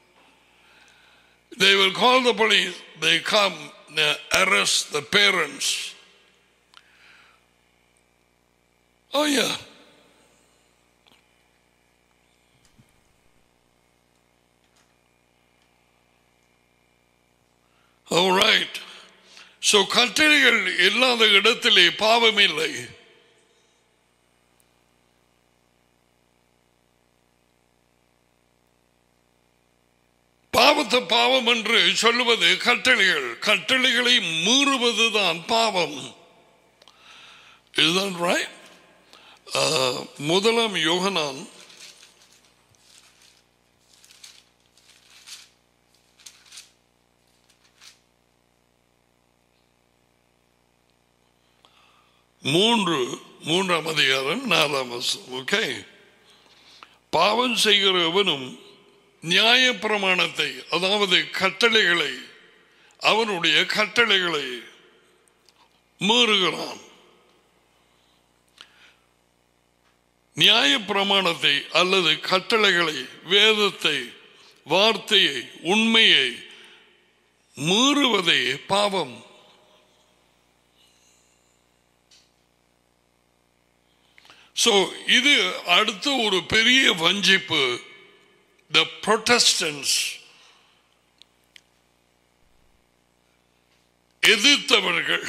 They will call the police, they come, they arrest the parents. Oh, yeah. All right. So கட்டளைகள் இல்லாத இடத்திலே பாவம் இல்லை பாவத்தை பாவம் என்று சொல்லுவது கட்டளைகள் கட்டளைகளை மீறுவதுதான் பாவம் இதுதான் right? ஆஹ், முதலாம் யோகனான் மூன்று மூன்றாம் அதிகாரம் நாலாம் ஓகே பாவம் செய்கிறவனும் நியாய பிரமாணத்தை அதாவது கட்டளைகளை அவனுடைய கட்டளைகளை மீறுகிறான் நியாய பிரமாணத்தை அல்லது கட்டளைகளை வேதத்தை வார்த்தையை உண்மையை மீறுவதே பாவம் சோ இது அடுத்த ஒரு பெரிய வஞ்சிப்பு த protestants எதிர்த்தவர்கள்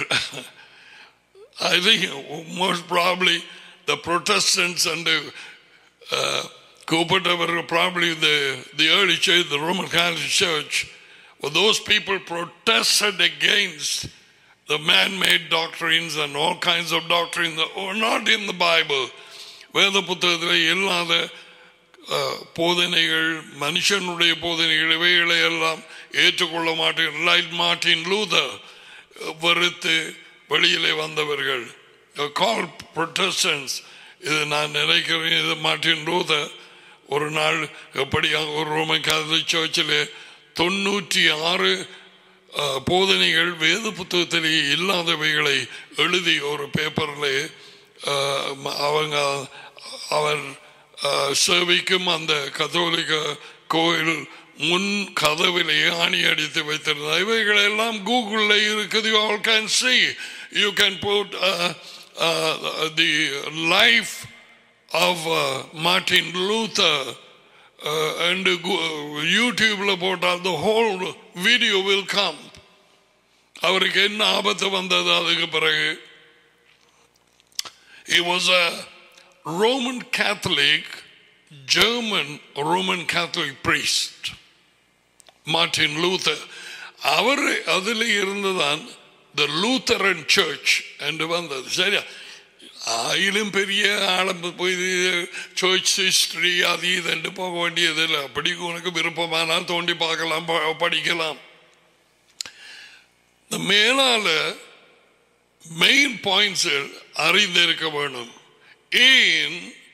I think most probably the Protestants and uh, கூப்பிட்டவர்கள் probably the, the early church, the Roman Catholic Church, well, those people protested against the man-made doctrines and all kinds of doctrines that were not in the Bible. வேத புத்தகத்தில் இல்லாத அஹ், போதனைகள் மனுஷனுடைய போதனைகள் இவைகளை எல்லாம் ஏற்றுக்கொள்ள மாட்டேன் லைட் மார்ட்டின் லூதர் வெறுத்து வெளியிலே வந்தவர்கள் கால் protestants இது நான் நினைக்கிறேன் இது மார்ட்டின் லூதர் ஒரு நாள் எப்படியாக ஒரு ரோமன் கேத்தலிக் சர்ச்சில் தொண்ணூற்றி ஆறு அஹ், போதனைகள் வேத புத்தகத்திலே இல்லாதவைகளை எழுதி ஒரு பேப்பரில் அவங்க அவர் அஹ், சேவிக்கும் அந்த கத்தோலிக்க கோயில் முன் கதவிலே ஆணி அடித்து வைத்திருந்தார் இவைகள் எல்லாம் கூகுளில் இருக்குது you all can see you can put uh, uh, the life of uh, Martin Luther uh, and go- யூடியூப்ல போட்டால் the whole video will come அவருக்கு என்ன ஆபத்து வந்தது அதுக்கு பிறகு he was a Roman Catholic German Roman Catholic priest Martin Luther அவர் அதில் இருந்துதான் த லூத்தரன் சர்ச் என்று வந்தது சரியா ஆயிலும் பெரிய ஆழம் போய் சர்ச் ஹிஸ்டரி அது இதுன்னு போக வேண்டியதில்லை அப்படி உனக்கு விருப்பமானால் தோண்டி பார்க்கலாம் ப- படிக்கலாம் இந்த மேலால மெயின் பாயிண்ட்ஸ் அறிந்திருக்க வேணும் ஏன்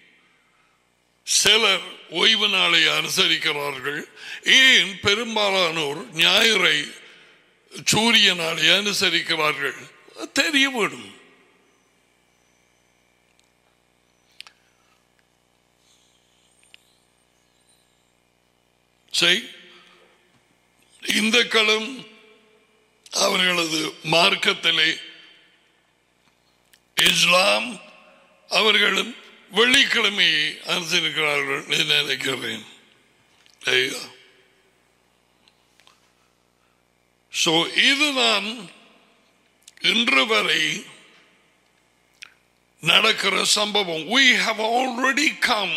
சிலர் ஓய்வு நாளை அனுசரிக்கிறார்கள் ஏன் பெரும்பாலானோர் ஞாயிறை சூரிய நாளை அனுசரிக்கிறார்கள் தெரிய வேணும் செய் இந்த களம் அவர்களது மார்க்கத்திலே இஸ்லாம் அவர்களும் வெள்ளிக்கிழமையை அனுசரிக்கிறார்கள் என்று நினைக்கிறேன் ஐயா ஸோ இதுதான் இன்று வரை நடக்கிற சம்பவம் we have already come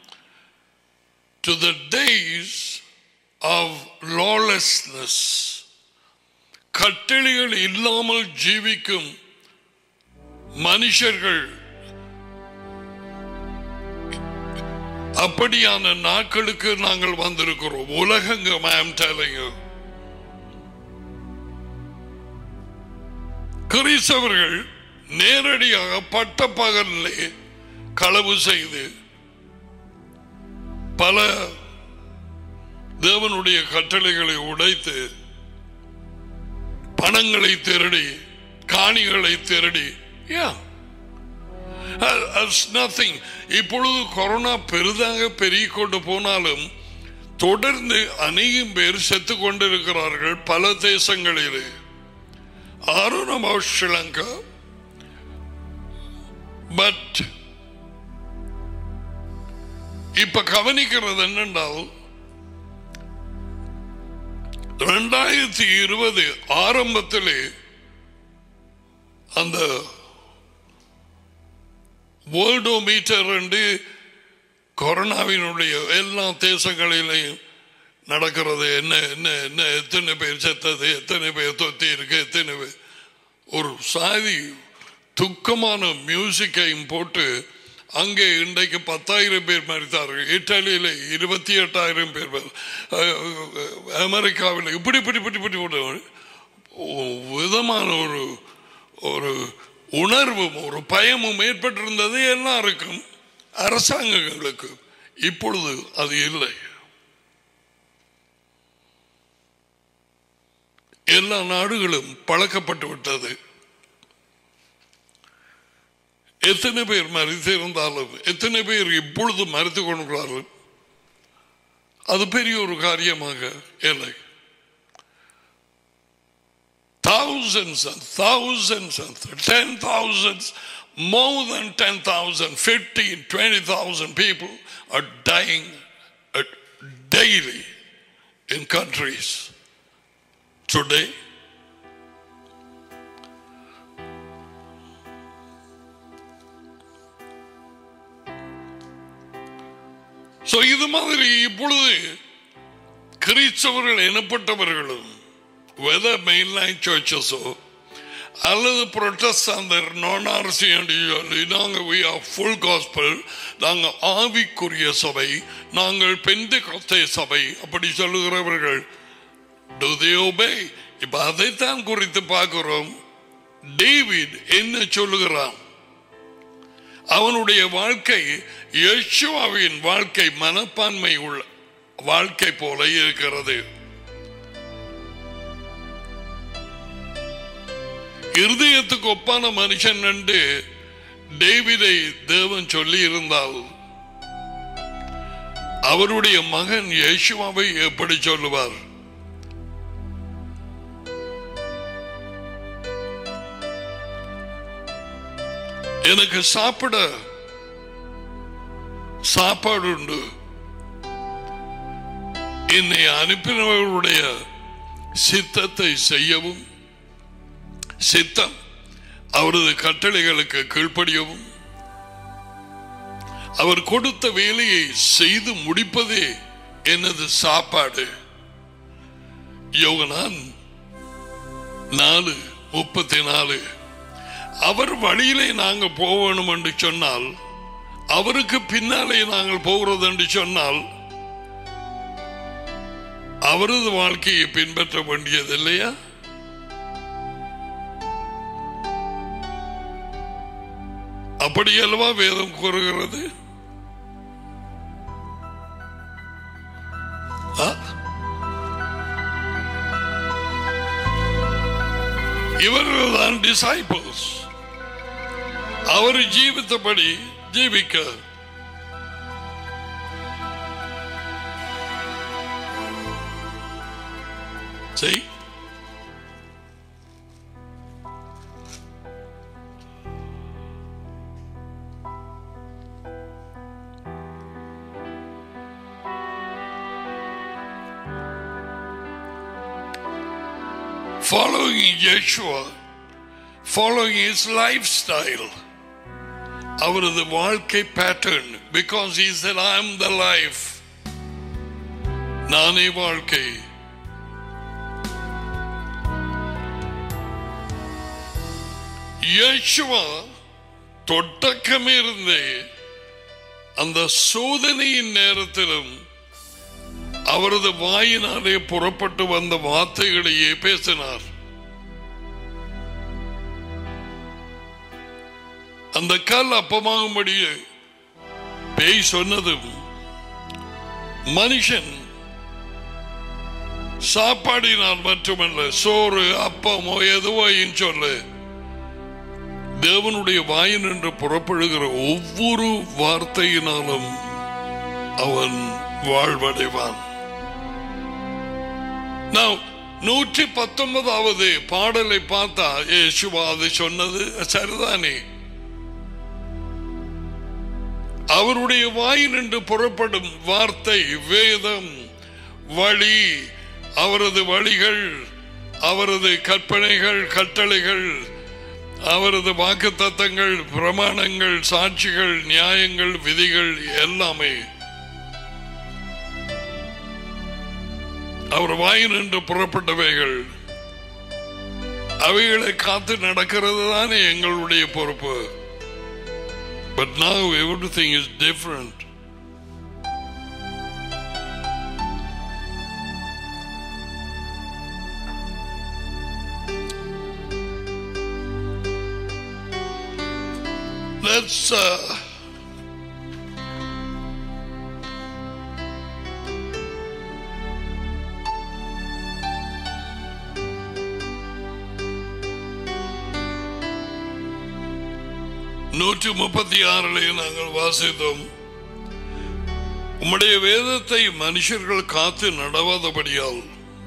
to the days of lawlessness கட்டளைகள் இல்லாமல் ஜீவிக்கும் மனுஷர்கள் அப்படியான நாட்களுக்கு நாங்கள் வந்திருக்கிறோம் உலகங்கம் ஐ am telling you கிறிஸ்தவர்கள் நேரடியாக பட்ட பகலிலே களவு செய்து பல தேவனுடைய கட்டளைகளை உடைத்து பணங்களை திருடி காணிகளை திருடி yeah That's nothing. இப்பொழுது கொரோனா பெரிதாக பெருகிக் கொண்டு போனாலும் தொடர்ந்து அநேகம் பேர் செத்து கொண்டிருக்கிறார்கள் பல தேசங்களிலே ஆரோனம் ஸ்ரீலங்கா பட் இப்ப கவனிக்கிறது என்னென்றால் ரெண்டாயிரத்தி இருபது ஆரம்பத்திலே அந்த வேர்ல்டோமீட்டர் என்று கொரோனாவினுடைய எல்லா தேசங்களிலையும் நடக்கிறது என்ன என்ன என்ன எத்தனை பேர் செத்தது எத்தனை பேர் தொத்தி இருக்கு எத்தனை பேர் ஒரு சாதி துக்கமான மியூசிக்கையும் போட்டு அங்கே இன்றைக்கு பத்தாயிரம் பேர் மறித்தார்கள் இத்தாலியில இருபத்தி எட்டாயிரம் பேர் மரி- அஹ், அமெரிக்காவில் இப்படி இப்படி இப்படி இப்படி இப்படி விதமான ஒரு ஒரு உணர்வும் ஒரு பயமும் ஏற்பட்டிருந்தது எல்லாருக்கும் அரசாங்கங்களுக்கு இப்பொழுது அது இல்லை எல்லா நாடுகளும் பழக்கப்பட்டு விட்டது எத்தனை பேர் மறித்திருந்தாலும் எத்தனை பேர் இப்பொழுது மறித்து கொண்டிருக்கிறார்கள் அது பெரிய ஒரு காரியமாக இல்லை thousands and thousands and ten thousands, more than 10,000, 15, 20,000 people are dying uh, daily in countries today. So, இது மாதிரி இப்பொழுது கிறிஸ்தவர்கள் எனப்பட்டவர்களும் whether mainline churches ஓ அல்லது புரொட்டஸ்டாந்தர் நான் ஆர்சி என்று சொல்லி நாங்கள் we are full gospel நாங்கள் ஆவிக்குரிய சபை நாங்கள் பெந்த கொத்தை சபை அப்படி சொல்லுகிறவர்கள் do they obey இப்ப அதைத்தான் குறித்து பார்க்கிறோம் டேவிட் என்ன சொல்லுகிறான் அவனுடைய வாழ்க்கை யேசுவாவின் வாழ்க்கை மனப்பான்மை உள்ள வாழ்க்கை போல இருக்கிறது இருதயத்துக்கு ஒப்பான மனுஷன் என்று டேவிதை தேவன் சொல்லி இருந்தால் அவருடைய மகன் யேசுவாவை எப்படி சொல்லுவார் எனக்கு சாப்பிட சாப்பாடு உண்டு என்னை அனுப்பினவர்களுடைய சித்தத்தை செய்யவும் சித்தம் அவரது கட்டளைகளுக்கு கீழ்ப்படியவும் அவர் கொடுத்த வேலையை செய்து முடிப்பதே எனது சாப்பாடு யோகனான் நாலு முப்பத்தி நாலு அவர் வழியிலே நாங்க போகணும் என்று சொன்னால் அவருக்கு பின்னாலே நாங்கள் போகிறது என்று சொன்னால் அவரது வாழ்க்கையை பின்பற்ற வேண்டியது இல்லையா அப்படி அல்லவா வேதம் கூறுகிறது ஆ? இவர்கள் தான் டிசைபிள்ஸ் அவர் ஜீவித்தபடி ஜீவிக்க செய் following Yeshua, following his lifestyle, அவரது வாழ்க்கை pattern because he said I am the life நானே வாழ்க்கை யேசுவா தொடக்கமே இருந்தே அந்த சோதனையின் நேரத்திலும் அவரது வாயினாலே புறப்பட்டு வந்த வார்த்தைகளையே பேசினார் அந்த கல் அப்பமாகும்படி பேய் சொன்னதும் மனுஷன் சாப்பாடினால் மட்டுமல்ல சோறு அப்பமோ எதுவோ சொல்லு தேவனுடைய வாயின் என்று புறப்படுகிற ஒவ்வொரு வார்த்தையினாலும் அவன் வாழ்வடைவான் Now, நூற்றி பத்தொன்பதாவது பாடலை பார்த்தா இயேசுவா அது சொன்னது சரிதானே அவருடைய வாயினின்று புறப்படும் வார்த்தை வேதம் வழி அவரது வழிகள் அவரது கற்பனைகள் கட்டளைகள் அவரது வாக்கு தத்தங்கள் பிரமாணங்கள் சாட்சிகள் நியாயங்கள் விதிகள் எல்லாமே அவர் வாயினின்று புறப்பட்டவைகள் அவைகளை காத்து நடக்கிறது தானே எங்களுடைய பொறுப்பு but now everything is different let's uh, நூற்றி முப்பத்தி ஆறிலே நாங்கள் வாசித்தோம் உம்முடைய வேதத்தை மனுஷர்கள் காத்து நடவாதபடியால்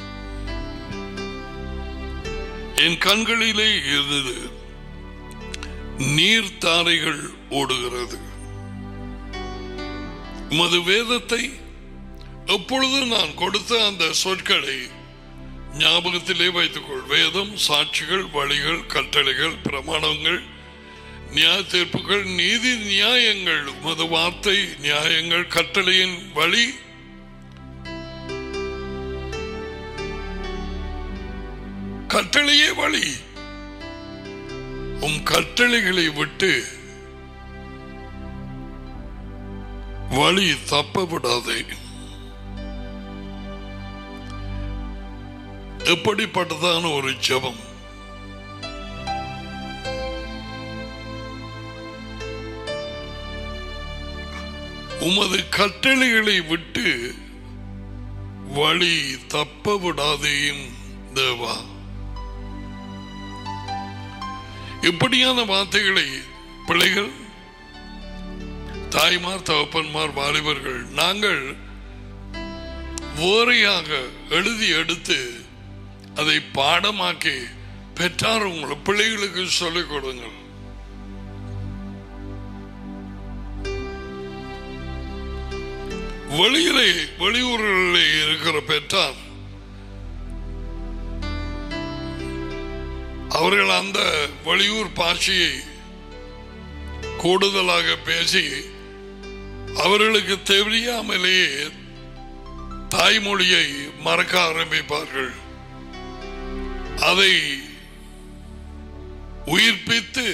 என் கண்களிலே இருந்தது நீர்த்தாரைகள் ஓடுகிறது உமது வேதத்தை எப்பொழுது நான் கொடுத்த அந்த சொற்களை ஞாபகத்திலே வைத்துக்கொள் வேதம் சாட்சிகள் வழிகள் கட்டளைகள் பிரமாணங்கள் நியாய தீர்ப்புகள் நீதி நியாயங்கள் உமது வார்த்தை நியாயங்கள் கட்டளையின் வழி கட்டளையே வழி உம் கட்டளைகளை விட்டு வழி தப்ப விடாதே எப்படிப்பட்டதான ஒரு ஜெபம் உமது கட்டளைகளை விட்டு வழி தப்ப விடாதேயும் தேவா இப்படியான வார்த்தைகளை பிள்ளைகள் தாய்மார் தகப்பன்மார் வாலிபர்கள் நாங்கள் ஓரையாக எழுதி எடுத்து அதை பாடமாக்கி பெற்றார் உங்களை பிள்ளைகளுக்கு சொல்லிக் கொடுங்கள் வெளியிலே வெளியூர்களிலே இருக்கிற பெற்றார் அவர்கள் அந்த வெளியூர் பாஷையை கூடுதலாக பேசி அவர்களுக்கு தெரியாமலேயே தாய்மொழியை மறக்க ஆரம்பிப்பார்கள் அதை உயிர்ப்பித்து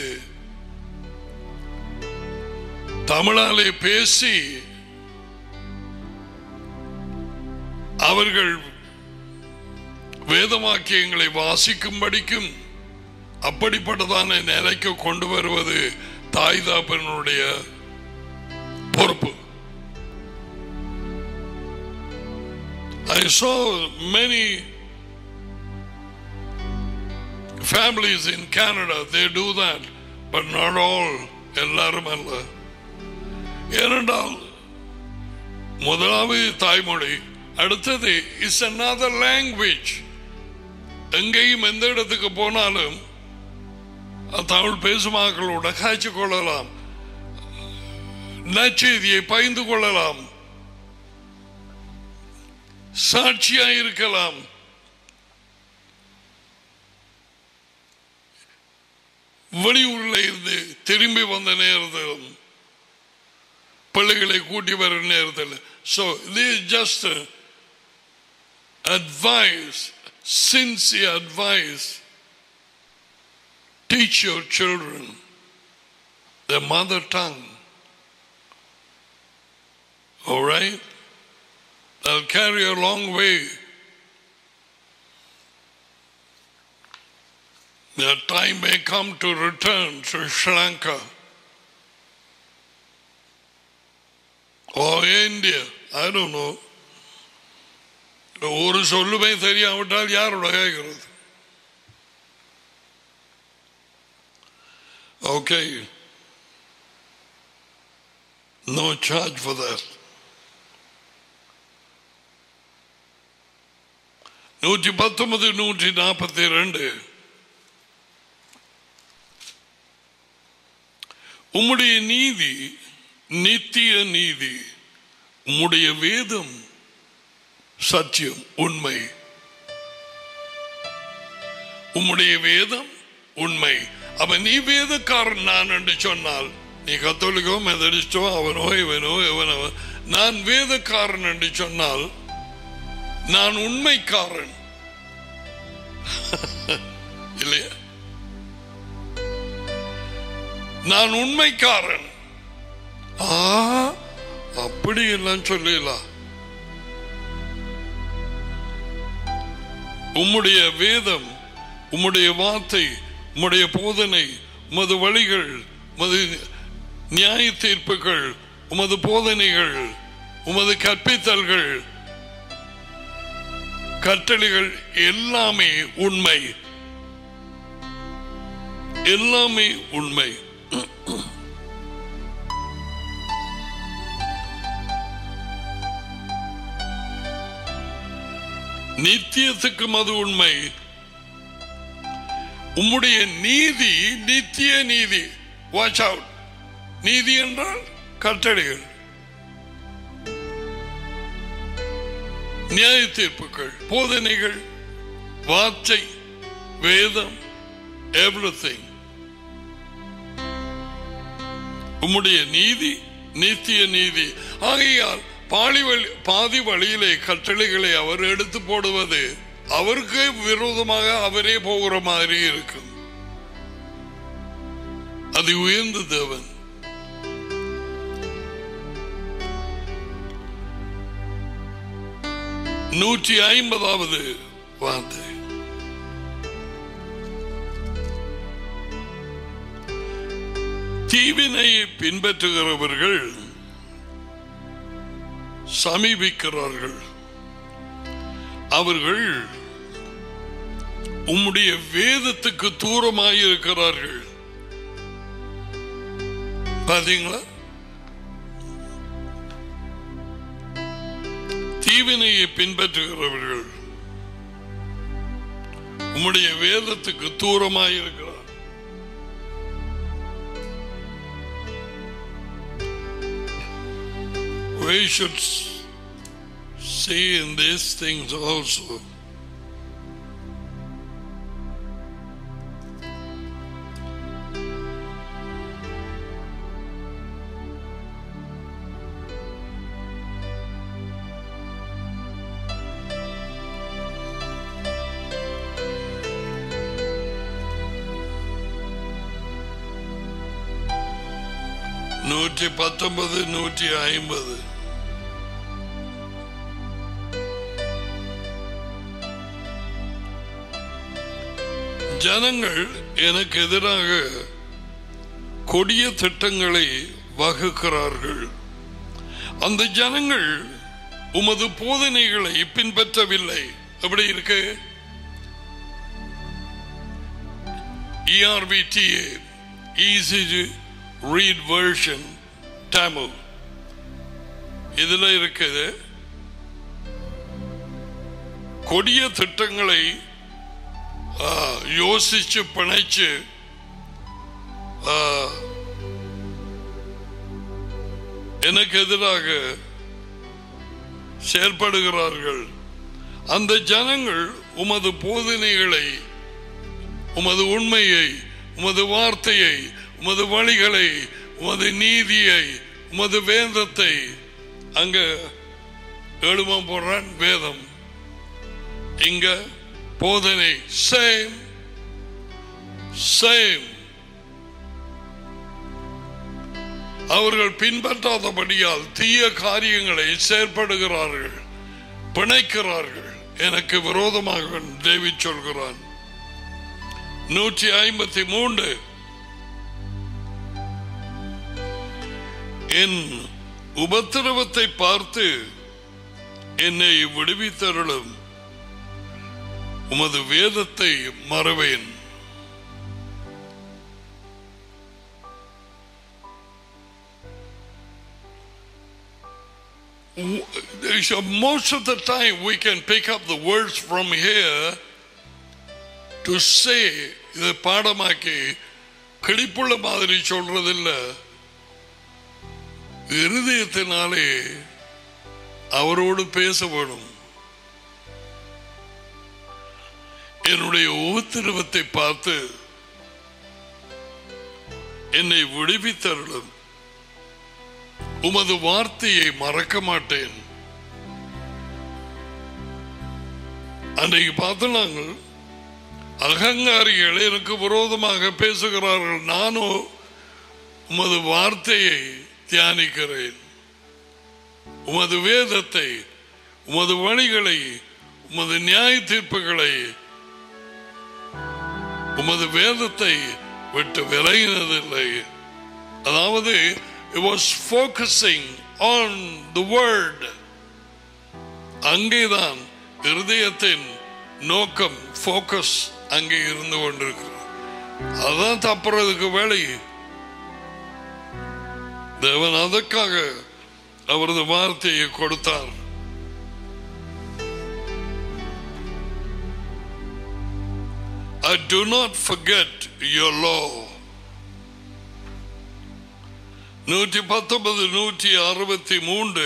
தமிழாலே பேசி அவர்கள் வேதவாக்கியங்களை வாசிக்கும்படிக்கும் அப்படிப்பட்டதான நிலைக்கு கொண்டு வருவது தாய் தாப்பனுடைய பொறுப்பு I saw many families in Canada, they do that, but not all. எல்லாரும் அல்ல ஏனென்றால் முதலாவது தாய்மொழி அடுத்தது இஸ் another லாங்குவேஜ் எங்கேயும் எந்த இடத்துக்கு போனாலும் தமிழ் பேசும் மக்களோட காய்ச்சி கொள்ளலாம் நற்செய்தியை பகிர்ந்து கொள்ளலாம் சாட்சியா இருக்கலாம் வெளியூர்ல இருந்து திரும்பி வந்த நேரத்திலும் பிள்ளைகளை கூட்டி வர நேரத்தில் so this is just a advice sincere advice teach your children their mother tongue all right they'll carry a long way their time may come to return to Sri Lanka or India I don't know ஒரு சொல்லுமே தெரியாவிட்டால் யாரோட கேட்கிறது Okay. No charge for that. நூற்றி பத்தொன்பது நூற்றி நாற்பத்தி ரெண்டு உம்முடைய நீதி நித்திய நீதி உம்முடைய வேதம் சத்தியம் உண்மை உம்முடைய வேதம் உண்மை அவன் நீ வேதக்காரன் நான் என்று சொன்னால் நீ கத்தோலிக்கோ மெதடிஸ்டோ அவனோ இவனோ இவனோ நான் வேதக்காரன் என்று சொன்னால் நான் உண்மைக்காரன் இல்லையா நான் உண்மைக்காரன் ஆ அப்படி எல்லாம் சொல்லலாம் உம்முடைய வேதம் உம்முடைய வார்த்தை உம்முடைய போதனை உமது வழிகள் உமது நியாய தீர்ப்புகள் உமது போதனைகள் உமது கற்பித்தல்கள் கட்டளைகள் எல்லாமே உண்மை எல்லாமே உண்மை நித்தியத்துக்கும் அது உண்மை உம்முடைய நீதி நித்திய நீதி வாட்ச் அவுட் நீதி என்றால் கட்டளைகள் நியாய தீர்ப்புகள் போதனைகள் வார்த்தை வேதம் எவ்ரிதிங் உம்முடைய நீதி நித்திய நீதி ஆகையால் பாலி வழி பாதி வழியிலே கட்டளைகளை அவர் எடுத்து போடுவது அவருக்கு விரோதமாக அவரே போகிற மாதிரி இருக்கும் அது உயர்ந்த தேவன் நூற்றி ஐம்பதாவது வார்த்தை தீவினை பின்பற்றுகிறவர்கள் சமீபிக்கிறார்கள் அவர்கள் உம்முடைய வேதத்துக்கு தூரமாயிருக்கிறார்கள் பாத்தீங்களா தீவினையை பின்பற்றுகிறவர்கள் உம்முடைய வேதத்துக்கு தூரமாயிருக்கிறார் We should s- see in these things also. நூற்றி பத்தொன்பது நூற்றி ஐம்பது ஜனங்கள் எனக்கு எதிராக கொடிய திட்டங்களை வகுக்கிறார்கள் அந்த ஜனங்கள் உமது போதனைகளை பின்பற்றவில்லை எப்படி இருக்கு ERVTA easy to read version Tamil இதுல இருக்குது கொடிய திட்டங்களை ஆ, யோசிச்சு பிணைச்சு ஆ, எனக்கு எதிராக செயல்படுகிறார்கள் அந்த ஜனங்கள் உமது போதனைகளை உமது உண்மையை உமது வார்த்தையை உமது வழிகளை உமது நீதியை உமது வேதத்தை அங்க எழுமா போடுறான் வேதம் இங்க போதனை சேம் சேம் அவர்கள் பின்பற்றாதபடியால் தீய காரியங்களை செயற்படுகிறார்கள் பிணைக்கிறார்கள் எனக்கு விரோதமாக தேவி சொல்கிறான் நூற்றி ஐம்பத்தி மூன்று என் உபத்திரவத்தை பார்த்து என்னை விடுவித்தருளும் உமது வேதத்தை மறவேன் So most of the time we can pick up the words from here to say இதை பாடமாக்கி கிளிப்புள்ள மாதிரி சொல்றதில்ல இருதயத்தினாலே அவரோடு பேச வேணும் என்னுடைய உபத்திரவத்தை பார்த்து என்னை விடுவித்தருளும் உமது வார்த்தையை மறக்க மாட்டேன் அன்றைக்கு பார்த்து நாங்கள் அகங்காரிகள் எனக்கு விரோதமாக பேசுகிறார்கள் நானோ உமது வார்த்தையை தியானிக்கிறேன் உமது வேதத்தை உமது வழிகளை உமது நியாய தீர்ப்புகளை உமது வேதத்தை விட்டு விலகினதில்லை அதாவது it was focusing on the word அங்கேதான் இருதயத்தின் நோக்கம் ஃபோக்கஸ் அங்கே இருந்து கொண்டிருக்கிறது அதான் தப்புறதுக்கு வேலை தேவன் அதற்காக அவரது வார்த்தையை கொடுத்தார் I do not forget your law. நூற்றி பத்தொன்பது நூற்றி அறுபத்தி மூன்று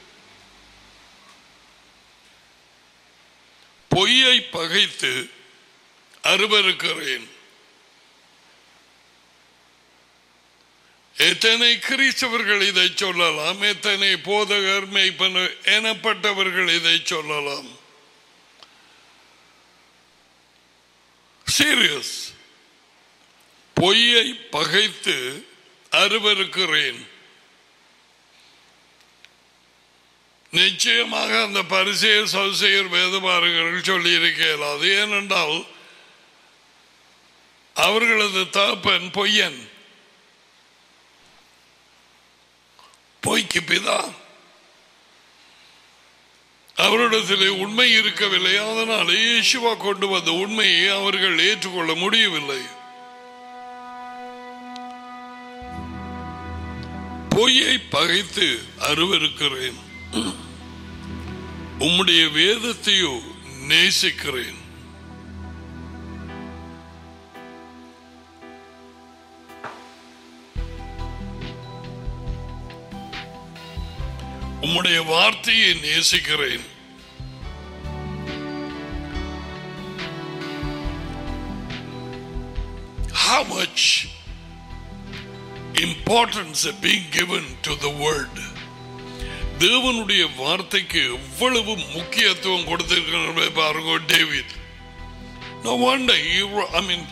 பொய்யை பகைத்து அருவருக்கிறேன் எத்தனை கிறிஸ்தவர்கள் இதை சொல்லலாம் எத்தனை போதகர் மெய்ப்பனர் எனப்பட்டவர்கள் இதை சொல்லலாம் சீரியஸ் பொய்யை பகைத்து அருவருக்கிறேன் நிச்சயமாக அந்த பரிசெயர் சவுசெயர் வேதபாரகர்கள் சொல்லி அது ஏனென்றால் அவர்களது தகப்பன் பொய்யன் பொய்க்கு பிதா அவரிடத்திலே உண்மை இருக்கவில்லை அதனாலே இயேசுவா கொண்டு வந்த உண்மையை அவர்கள் ஏற்றுக்கொள்ள முடியவில்லை பொய்யை பகைத்து அருவருக்கிறேன் உம்முடைய வேதத்தையோ நேசிக்கிறேன் உம்முடைய வார்த்தையை நேசிக்கிறேன் How much importance is being given to the word? தேவனுடைய வார்த்தைக்கு எவ்வளவு முக்கியத்துவம் கொடுத்திருக்கிறார் பாருங்க David No wonder you were, I mean,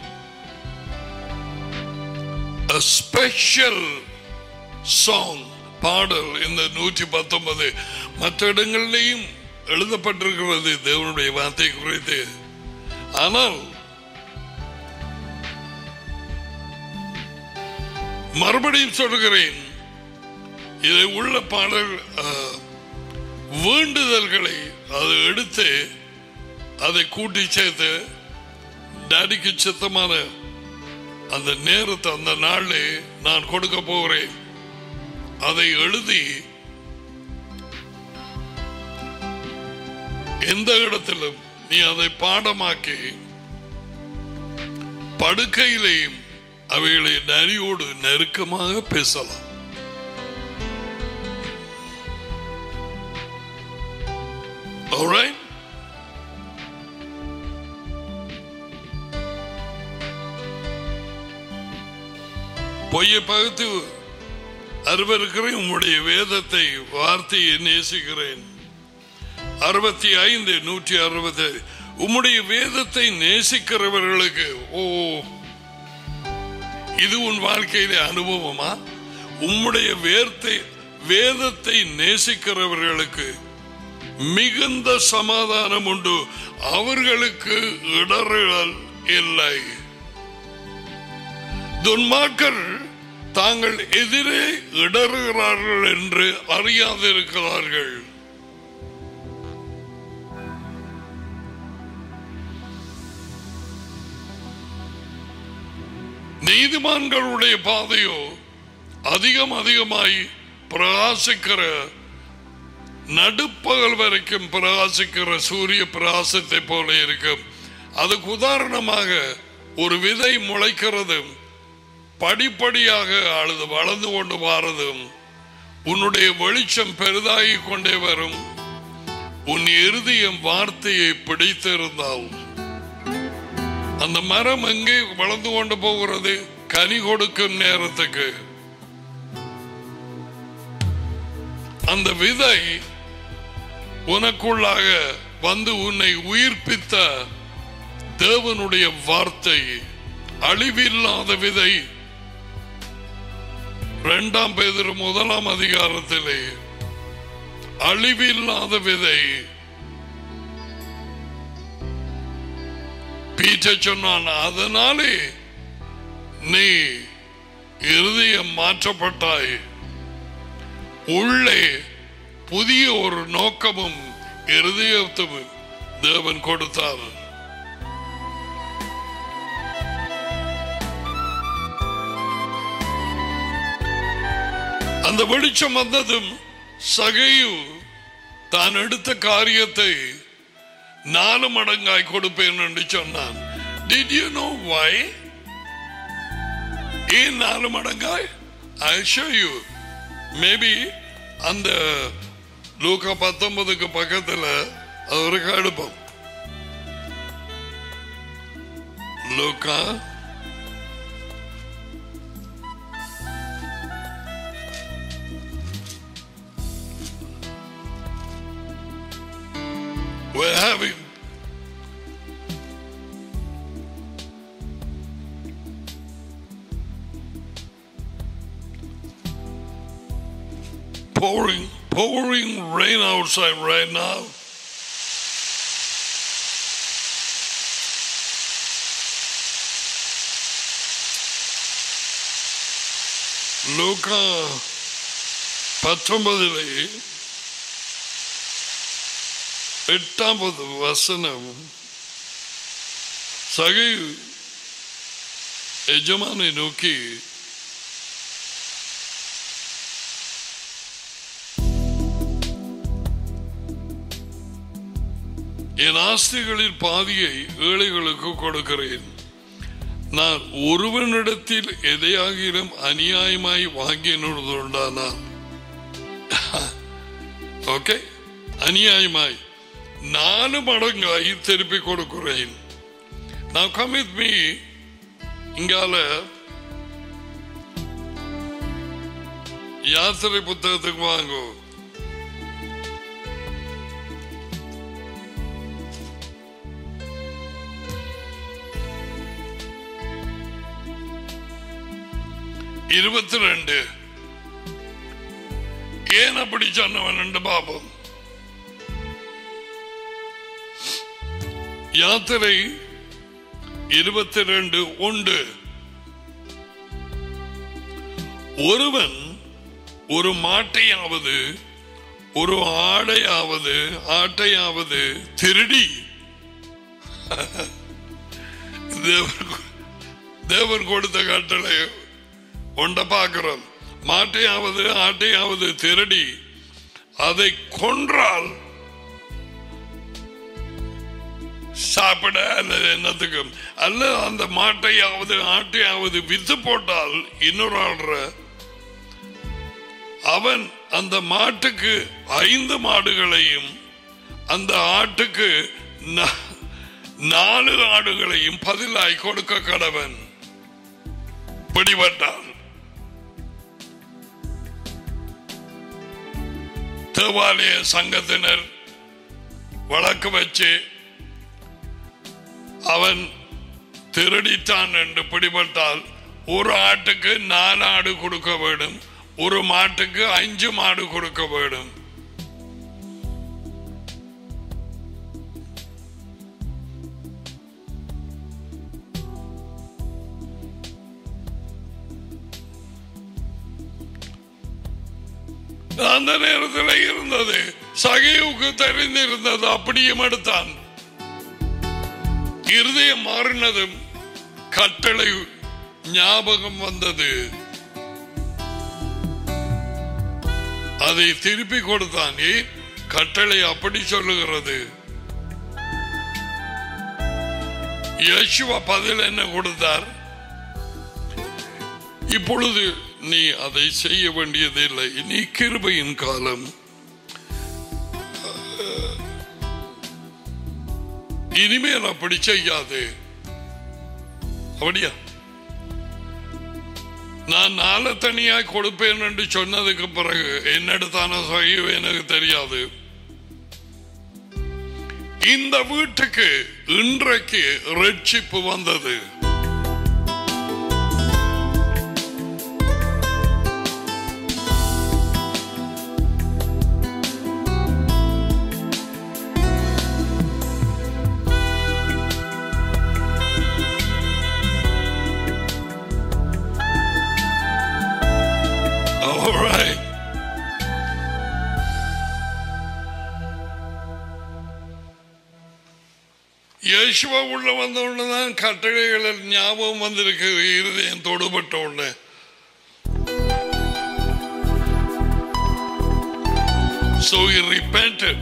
a special song பாடல் இந்த நூற்றி பத்தொன்பது மற்ற இடங்களிலேயும் எழுதப்பட்டிருக்கிறது தேவனுடைய வார்த்தை குறித்து ஆனால் மறுபடியும் சொல்கிறேன் இதை உள்ள பாடல் அஹ், வேண்டுதல்களை அதை எடுத்து அதை கூட்டி சேர்த்து டாடிக்கு சித்தமான அந்த நேரத்தை அந்த நாளில் நான் கொடுக்க போகிறேன் அதை எழுதி எந்த இடத்திலும் நீ அதை பாடமாக்கி படுக்கையிலேயும் அவைகளை நரியோடு நெருக்கமாக பேசலாம் Alright? பொய்யை பகுத்து அருவருக்கிறேன் உம்முடைய வேதத்தை வார்த்தையை நேசிக்கிறேன் அறுபத்தி ஐந்து நூற்றி அறுபது உம்முடைய வேதத்தை நேசிக்கிறவர்களுக்கு ஓ இது உன் வாழ்க்கையிலே அனுபவமா உம்முடைய வேர்த்தை வேதத்தை நேசிக்கிறவர்களுக்கு மிகுந்த சமாதானம் உண்டு அவர்களுக்கு இடறுகள் இல்லை துன்மாக்கள் தாங்கள் எதிரே இடறுகிறார்கள் என்று அறியாதிருக்கிறார்கள் நீதிமான்களுடைய பாதையோ அதிகம் அதிகமாய் பிரகாசிக்கிற நடுப்பகல் வரைக்கும் பிரகாசிக்கிற சூரிய பிரகாசத்தை போல இருக்கும் அதுக்கு உதாரணமாக ஒரு விதை முளைக்கிறதும் படிப்படியாக அழுது வளர்ந்து கொண்டு வாரதும் உன்னுடைய வெளிச்சம் பெரிதாகி கொண்டே வரும் உன் இருதயம் வார்த்தையை பிடித்திருந்தால் அந்த மரம் எங்கே வளர்ந்து கொண்டு போகிறது கனி கொடுக்கும் நேரத்துக்கு அந்த விதை உனக்குள்ளாக வந்து உன்னை உயிர்ப்பித்த தேவனுடைய வார்த்தை அழிவில்லாத விதை இரண்டாம் பேதர் முதலாம் அதிகாரத்திலே அழிவில்லாத விதை பீட்டர் சொன்னான் அதனாலே நீ இருதயம் மாற்றப்பட்டாய் உள்ளே புதிய ஒரு நோக்கமும் இருதயத்தும் தேவன் கொடுத்தார் அந்த வெளிச்சம் வந்ததும் சகையு தான் எடுத்த காரியத்தை நாலு மடங்காய் கொடுப்பேன் என்று சொன்னான் Did you know why? ஏன் நாலு மடங்காய் I show you. மேபி அந்த லூக்கா பத்தொன்பதுக்கு பக்கத்துல அது ஒரு கடுப்பம் லூக்கா pouring rain outside right now. லூக்கா பத்தொன்பதிலே எட்டாவது வசனம் சகை எஜமானை நோக்கி என் ஆஸ்திகளில் பாதியை ஏழைகளுக்கு கொடுக்கிறேன் நான் ஒருவனிடத்தில் எதையாகிலும் அநியாயமாய் வாங்கினதுண்டானால் ஓகே அநியாயமாய் நாலு மடங்காய் திருப்பி கொடுக்கிறேன் நான் கமித் மீ இங்கால யாத்திரை புத்தகத்துக்கு வாங்கோ இருபத்தி ரெண்டு ஏன் அப்படி சொன்னவன் என்று பாப்போம் யாத்திரை இருபத்தி ரெண்டு உண்டு ஒருவன் ஒரு மாட்டையாவது ஒரு ஆடையாவது ஆட்டையாவது திருடி தேவன் தேவன் கொடுத்த கட்டளை ஒன்றை பார்க்கிறோம் மாட்டையாவது ஆட்டையாவது திருடி அதை கொன்றால் சாப்பிட அல்லது என்னத்துக்கும் அல்ல அந்த மாட்டையாவது ஆட்டையாவது வித்து போட்டால் இன்னொரு ஆள்ற அவன் அந்த மாட்டுக்கு ஐந்து மாடுகளையும் அந்த ஆட்டுக்கு நா- நாலு ஆடுகளையும் பதிலாய் கொடுக்க கடவன் பிடிபட்டான் தேவாலய சங்கத்தினர் வழக்கு வச்சு அவன் திருடித்தான் என்று பிடிபட்டால் ஒரு ஆட்டுக்கு நாலு ஆடு கொடுக்க வேண்டும் ஒரு மாட்டுக்கு அஞ்சு மாடு கொடுக்க வேண்டும் அந்த நேரத்தில் இருந்தது சகைவுக்கு தெரிந்திருந்தது அப்படியும் எடுத்தான் இருதயம் மாறினதும் கட்டளை ஞாபகம் வந்தது அதை திருப்பி கொடுத்தான் ஏன் கட்டளை அப்படி சொல்லுகிறது யேசுவா பதில் என்ன கொடுத்தார் இப்பொழுது நீ அதை செய்ய வேண்டியதில்லை நீ கிருபையின் காலம் இனிமேல் அப்படி செய்யாது அப்படியா நான் நாளை தனியா கொடுப்பேன் என்று சொன்னதுக்கு பிறகு என்னெடுத்தான செய்ய எனக்கு தெரியாது இந்த வீட்டுக்கு இன்றைக்கு ரட்சிப்பு வந்தது All right. யேசுவா உள்ள வந்த உடனே தான் கட்டளைகளில் ஞாபகம் வந்திருக்கு இருதயம் தொடுபட்ட உடனே So he repented.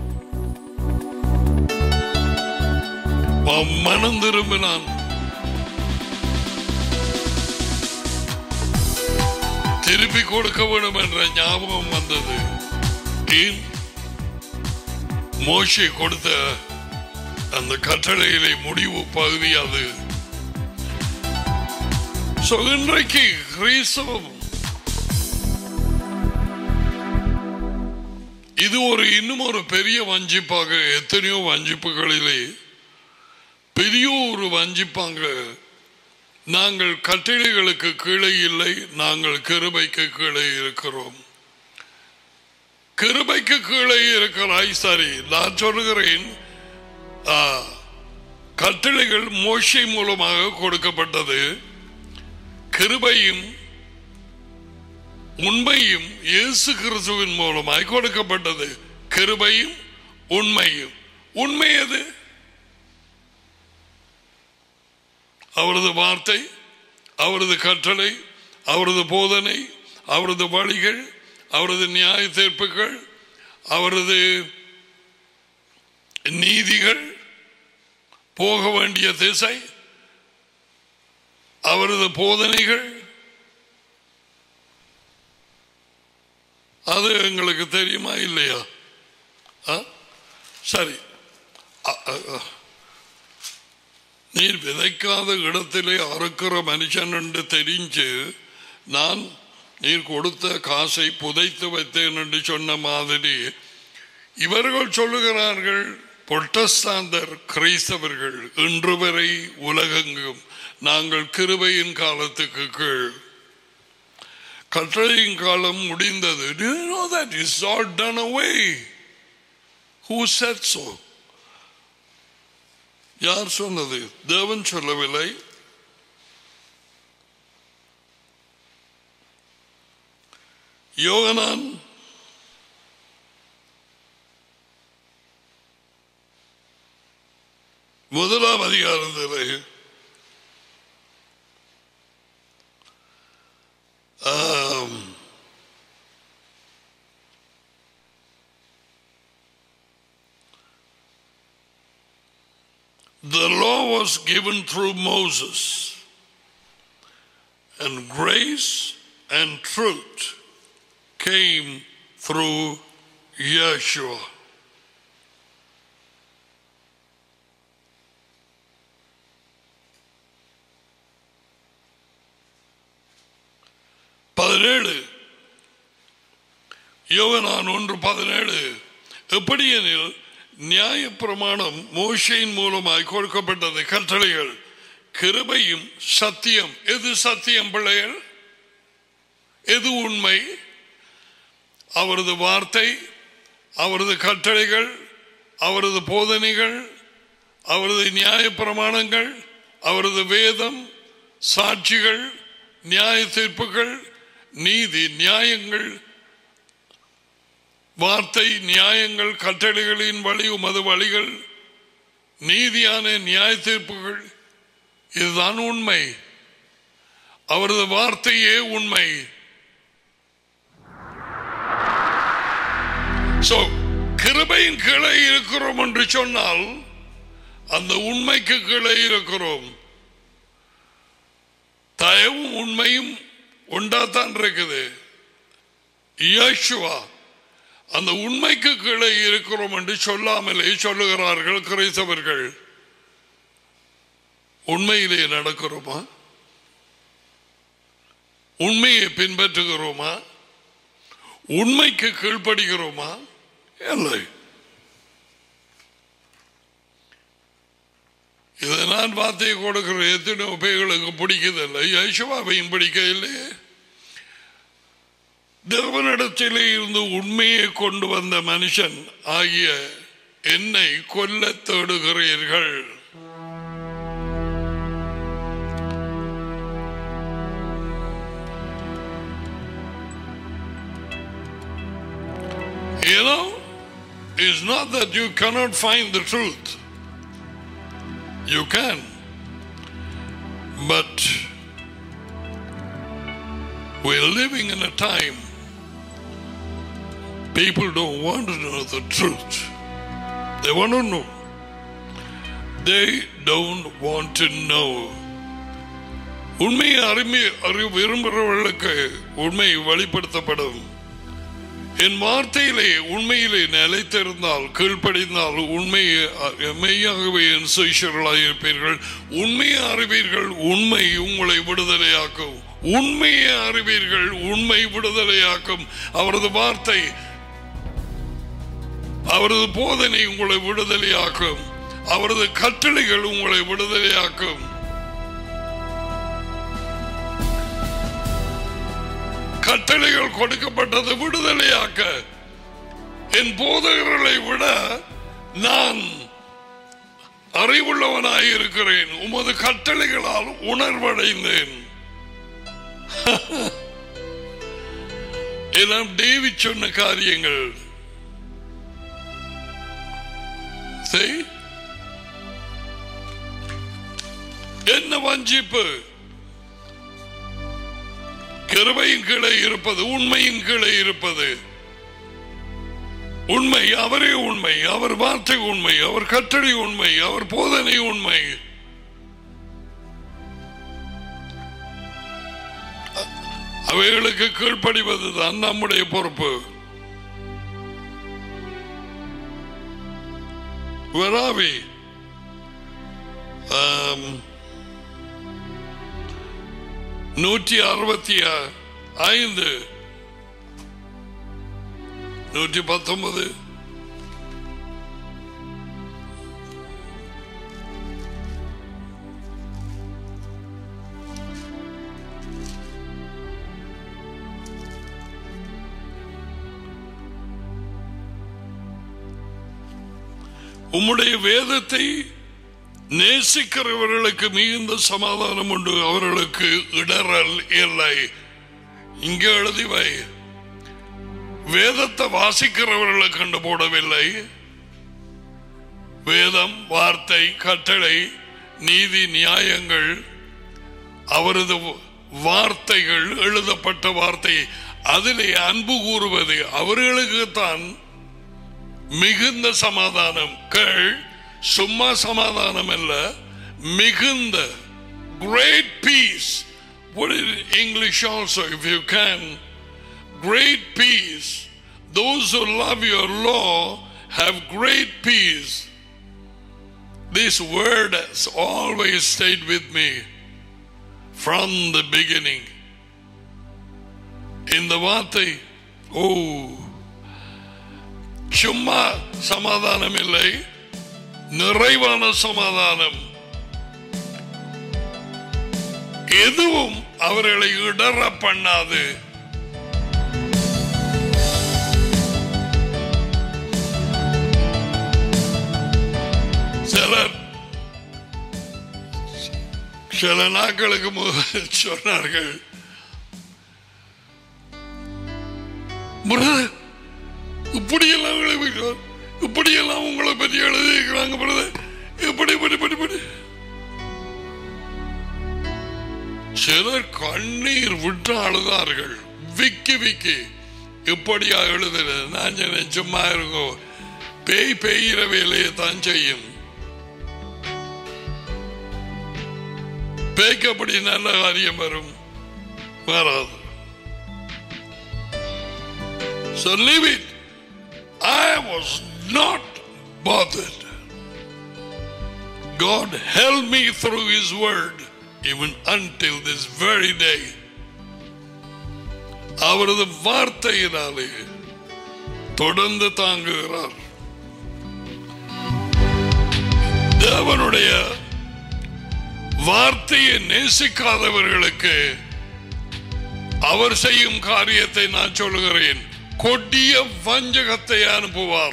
அவன் மனம் திரும்பினான் திருப்பி கொடுக்க வேண்டும் என்ற ஞாபகம் வந்தது ஏன் மோஷே கொடுத்த அந்த கட்டளையிலே முடிவு பகுதி அது So, இன்றைக்கு கிறிஸ்தவம் இது ஒரு இன்னும் ஒரு பெரிய வஞ்சிப்பாக எத்தனையோ வஞ்சிப்புகளிலே பெரிய ஒரு வஞ்சிப்பாங்க நாங்கள் கட்டளைகளுக்கு கீழே இல்லை நாங்கள் கிருபைக்கு கீழே இருக்கிறோம் கிருபைக்கு கீழே இருக்கிறாய் சரி நான் சொல்லுகிறேன் ஆ, கட்டளைகள் மோஷை மூலமாக கொடுக்கப்பட்டது கிருபையும் உண்மையும் இயேசு கிறிஸ்துவின் மூலமாய் கொடுக்கப்பட்டது கிருபையும் உண்மையும் உண்மை எது அவரது வார்த்தை அவரது கட்டளை அவரது போதனை அவரது வழிகள் அவரது நியாய தீர்ப்புகள் அவரது நீதிகள் போக வேண்டிய திசை அவரது போதனைகள் அது எங்களுக்கு தெரியுமா இல்லையா ஆ? சரி அ- அ- அ. நீர் விதைக்காத இடத்திலே அறுக்கிற மனுஷன் என்று தெரிஞ்சு நான் நீர் கொடுத்த காசை புதைத்து வைத்தேன் என்று சொன்ன மாதிரி இவர்கள் சொல்லுகிறார்கள் பொட்டஸ்தாந்தர் கிறிஸ்தவர்கள் இன்று வரை உலகெங்கும் நாங்கள் கிருபையின் காலத்துக்கு கீழ் கட்டளையின் காலம் முடிந்தது Do you know that it's all done away? Who said so? யார் சொன்னது தேவன் சொல்லவில்லை யோகனான் முதலாம் அதிகாரத்திலே ஆம், The law was given through Moses, and grace and truth came through Yeshua. பதினேழு யோகனான் ஒன்று பதினேழு எப்படி எனில் நியாய பிரமாணம் மோஷையின் மூலமாய் கொடுக்கப்பட்டது கட்டளைகள் கிருபையும் சத்தியம் எது சத்தியம் பிள்ளைகள் எது உண்மை அவரது வார்த்தை அவரது கட்டளைகள் அவரது போதனைகள் அவரது நியாய பிரமாணங்கள் அவரது வேதம் சாட்சிகள் நியாய தீர்ப்புகள் நீதி நியாயங்கள் வார்த்தை நியாயங்கள் கட்டளைகளின் வழி உமது வழிகள் நீதியான நியாய தீர்ப்புகள் இதுதான் உண்மை அவரது வார்த்தையே உண்மை So, கிருபையின் கீழே இருக்கிறோம் என்று சொன்னால் அந்த உண்மைக்கு கீழே இருக்கிறோம் தயவும் உண்மையும் உண்டாத்தான் இருக்குது இயேசுவா அந்த உண்மைக்கு கீழே இருக்கிறோம் என்று சொல்லாமலே சொல்லுகிறார்கள் கிறிஸ்தவர்கள் உண்மையிலே நடக்கிறோமா உண்மையை பின்பற்றுகிறோமா உண்மைக்கு கீழ்ப்படுகிறோமா இல்லை இதை நான் வார்த்தையை கொடுக்கிற எத்தனையோ பேர்களுக்கு பிடிக்கதில்லை யேசுவாவையும் பிடிக்க இல்லையே தேவனிடத்திலே இருந்து உண்மையை கொண்டு வந்த மனுஷன் ஆகிய என்னை கொல்ல தேடுகிறீர்கள் You know, it's not that you cannot find the truth. You can. But we're living in a time people don't want to know the truth. They want to know. They don't want to know. உண்மையை அறிமை அறி விரும்புகிறவர்களுக்கு உண்மை வெளிப்படுத்தப்படும் என் வார்த்தையிலே உண்மையிலே நிலைத்திருந்தால் கீழ்ப்படிந்தால் உண்மையை அ- மெய்யாகவே என் சுயர்களாக இருப்பீர்கள் உண்மையை அறிவீர்கள் உண்மை உங்களை விடுதலையாக்கும் உண்மையை அறிவீர்கள் உண்மை விடுதலையாக்கும் அவரது வார்த்தை அவரது போதனை உங்களை விடுதலையாக்கும் அவரது கட்டளைகள் உங்களை விடுதலையாக்கும் கட்டளைகள் கொடுக்கப்பட்டது விடுதலையாக்க என் போதகர்களை விட நான் அறிவுள்ளவனாய் இருக்கிறேன் உமது கட்டளைகளால் உணர்வடைந்தேன் எல்லாம் டேவிட் சொன்ன காரியங்கள் செய். என்ன வஞ்சிப்பு கிருபையின் கீழே இருப்பது உண்மையின் கீழே இருப்பது உண்மை அவரே உண்மை அவர் வார்த்தை உண்மை அவர் கட்டளை உண்மை அவர் போதனை உண்மை அ- அவைகளுக்கு கீழ்ப்படிவதுதான் நம்முடைய பொறுப்பு Where are we? Um, நூற்றி அறுபத்தி ஐந்து நூற்றி பத்தொன்பது உம்முடைய வேதத்தை நேசிக்கிறவர்களுக்கு மிகுந்த சமாதானம் உண்டு அவர்களுக்கு இடரல் இல்லை இங்க எழுதி வை வேதத்தை வாசிக்கிறவர்களுக்கு கண்டு போடவில்லை வேதம் வார்த்தை கட்டளை நீதி நியாயங்கள் அவரது வார்த்தைகள் எழுதப்பட்ட வார்த்தை அதிலே அன்பு கூறுவது அவர்களுக்கு தான் மிகுந்த சமாதானம் கேள் சும்மா சமாதானம் அல்ல மிகுந்த great peace Put it in English also if you can. Great peace. Those who love your law have great peace. This word has always stayed with me from the beginning. இந்த வார்த்தை ஓ சும்மா சமாதானம் இல்லை நிறைவான சமாதானம் எதுவும் அவர்களை இடற பண்ணாது சிலர் சில நாட்களுக்கு முதல் சொன்னார்கள் "பிரதர், இப்படியெல்லாம் எழுதுகிறார் இப்படியெல்லாம் உங்களை பற்றி எழுதியிருக்கிறாங்க பிரதர் இப்படி இப்படி இப்படி இப்படி சிலர் கண்ணீர் விட்டு அழுதார்கள் விக்கி விக்கி இப்படியா எழுதுறது நான் சொன்னேன், சும்மா இருக்கும் பேய் பெய்கிற வேலையை தான் செய்யும் பேய்க்கு அப்படி நல்ல காரியம் வரும் வராது So leave it. I was not bothered. God held me through His word even until this very day. அவரது வார்த்தையினாலே தொடர்ந்து தாங்குகிறார் தேவனுடைய வார்த்தையை நேசிக்காதவர்களுக்கு அவர் செய்யும் காரியத்தை நான் சொல்லுகிறேன் கொடிய வஞ்சகத்தை அனுப்புவார்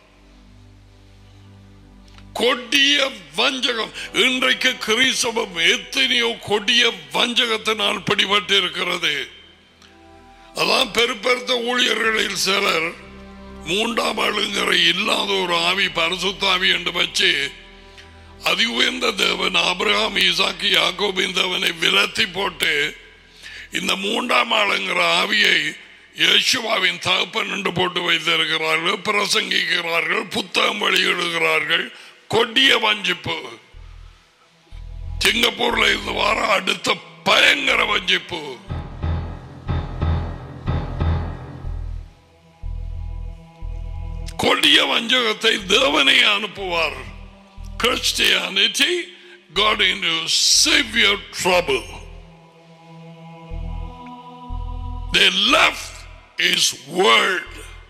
கொடிய வஞ்சகம் இன்றைக்கு கிறிஸ்தவம் எத்தனையோ கொடிய வஞ்சகத்தினால் பிடிபட்டு இருக்கிறது அதான் பெருப்பெருத்த ஊழியர்களில் சிலர் மூன்றாம் ஆளுங்கிற இல்லாத ஒரு ஆவி பரிசுத்தாவி என்று வச்சு அதி உயர்ந்த தேவன் ஆபிரகாம் ஈசாக்கு யாக்கோபின் தேவனை விலத்தி போட்டு இந்த மூன்றாம் ஆளுங்கிற ஆவியை இயேசுவாவின் தகப்பன் என்று போட்டு வைத்திருக்கிறார்கள் பிரசங்கிக்கிறார்கள் புத்தகம் வெளியிடுகிறார்கள் கொடிய வஞ்சிப்பு சிங்கப்பூர்ல இருந்து வார அடுத்த பயங்கர வஞ்சிப்பு கொடிய வஞ்சகத்தை தேவனை அனுப்புவார் Christianity got into severe trouble. They left his word.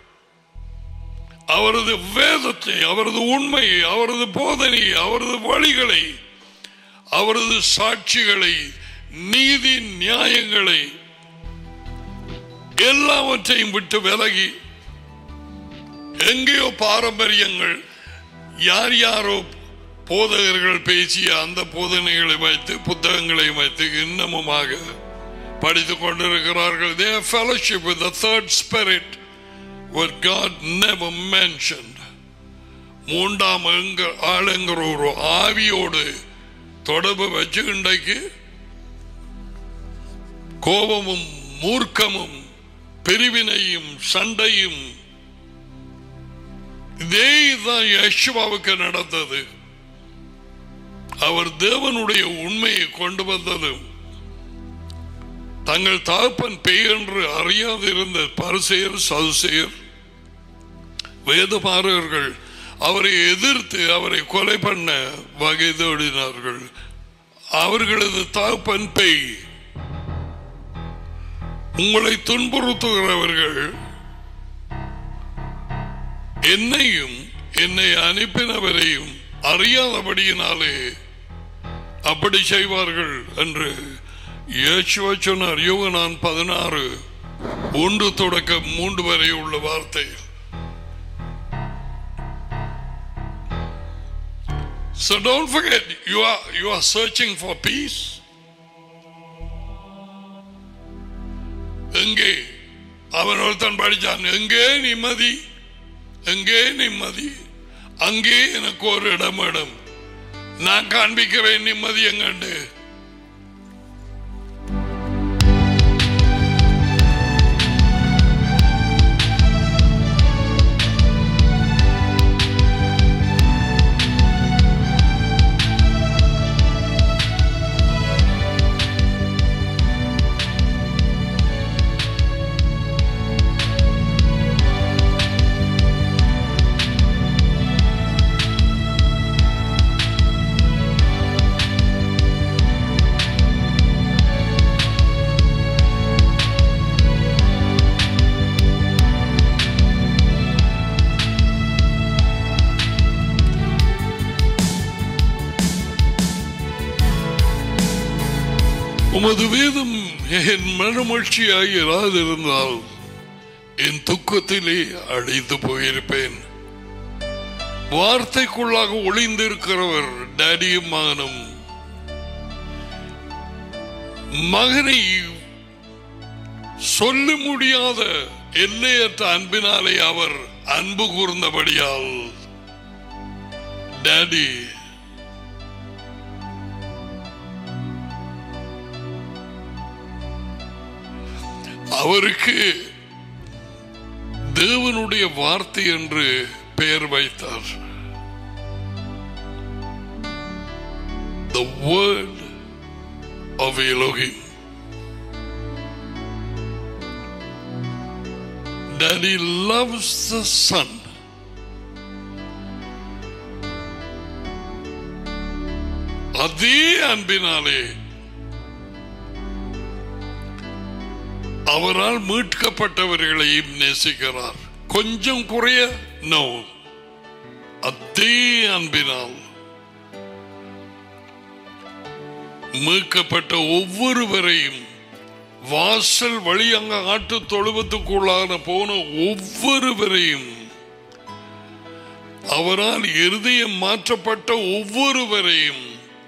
அவரது வேதத்தை அவரது உண்மையை அவரது போதனை அவரது வழிகளை அவரது சாட்சிகளை நீதி நியாயங்களை எல்லாவற்றையும் விட்டு விலகி எங்கேயோ பாரம்பரியங்கள் யார் யாரோ போதகர்கள் பேசிய அந்த போதனைகளை வைத்து புத்தகங்களை வைத்து இன்னமுமாக படித்துக் கொண்டிருக்கிறார்கள் they have fellowship with the third spirit what God never mentioned மூன்றாம் எங்க ஆளுங்கிற ஒரு ஆவியோடு தொடர்பு வச்சு இன்றைக்கு கோபமும் மூர்க்கமும் பிரிவினையும் சண்டையும் இதே தான் யேசுவாவுக்கு நடந்தது அவர் தேவனுடைய உண்மையை கொண்டு வந்ததும் தங்கள் தகப்பன் பெயர் என்று அறியாதிருந்த பரிசெயர் சதுசெயர் வேதபாரகர்கள் அவரை எதிர்த்து அவரை கொலை பண்ண வகை தேடினார்கள் அவர்களது தகப்பன் பெய் உங்களை துன்புறுத்துகிறவர்கள் என்னையும் என்னை அனுப்பினவரையும் அறியாதபடியினாலே அப்படி செய்வார்கள் என்று இயேசுவ சொன்னார் யோகனான் பதினாறு ஒன்று தொடக்கம் மூன்று வரை உள்ள வார்த்தை So don't forget, you are you are searching for peace. எங்கே அவன் ஒருத்தன் படிச்சான் எங்கே நிம்மதி எங்கே நிம்மதி அங்கே எனக்கு ஒரு இடம் இடம் நான் காண்பிக்கிறேன் நிம்மதி எங்கண்டு உமது வேதம் என் மனமகிழ்ச்சியாய் இராதிருந்தால் என் துக்கத்திலே அடைந்து போயிருப்பேன் வார்த்தைக்குள்ளாக ஒளிந்திருக்கிறவர் டேடியும் மகனும் மகனை சொல்ல முடியாத எல்லையற்ற அன்பினாலே அவர் அன்பு கூர்ந்தபடியால் டேடி அவருக்கு தேவனுடைய வார்த்தை என்று பெயர் வைத்தார் The word of Elohim. Daddy loves the Son. அதே அன்பினாலே அவரால் மீட்கப்பட்டவர்களையும் நேசிக்கிறார் கொஞ்சம் குறைய நோ அதே அன்பினால் மீட்கப்பட்ட ஒவ்வொருவரையும் வாசல் வழி அங்க ஆட்டு தொழுவத்துக்குள்ளான போன ஒவ்வொருவரையும் அவரால் இருதயம் மாற்றப்பட்ட ஒவ்வொருவரையும்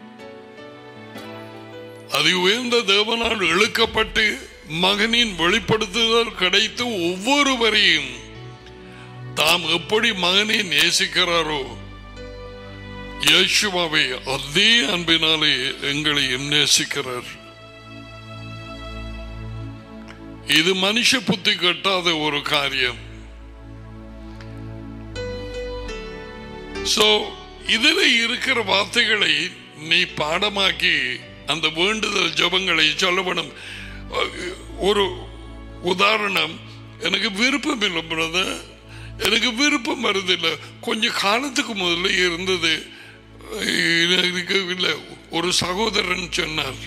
அது உயர்ந்த தேவனால் இழுக்கப்பட்டு மகனின் வெளிப்படுத்துதல் கிடைத்து ஒவ்வொருவரையும் தாம் எப்படி மகனை நேசிக்கிறாரோ இயேசுவாவை அதே அன்பினாலே எங்களையும் நேசிக்கிறார் இது மனுஷ புத்தி கட்டாத ஒரு காரியம் சோ இதுல இருக்கிற வார்த்தைகளை நீ பாடமாக்கி அந்த வேண்டுதல் ஜபங்களை சொல்லப்படும் ஒரு உதாரணம் எனக்கு விருப்பம் இல்லை பிரதர் எனக்கு விருப்பம் வருதில்லை கொஞ்சம் காலத்துக்கு முதல்ல இருந்தது எனக்கு இல்லை ஒரு சகோதரன் சொன்னார்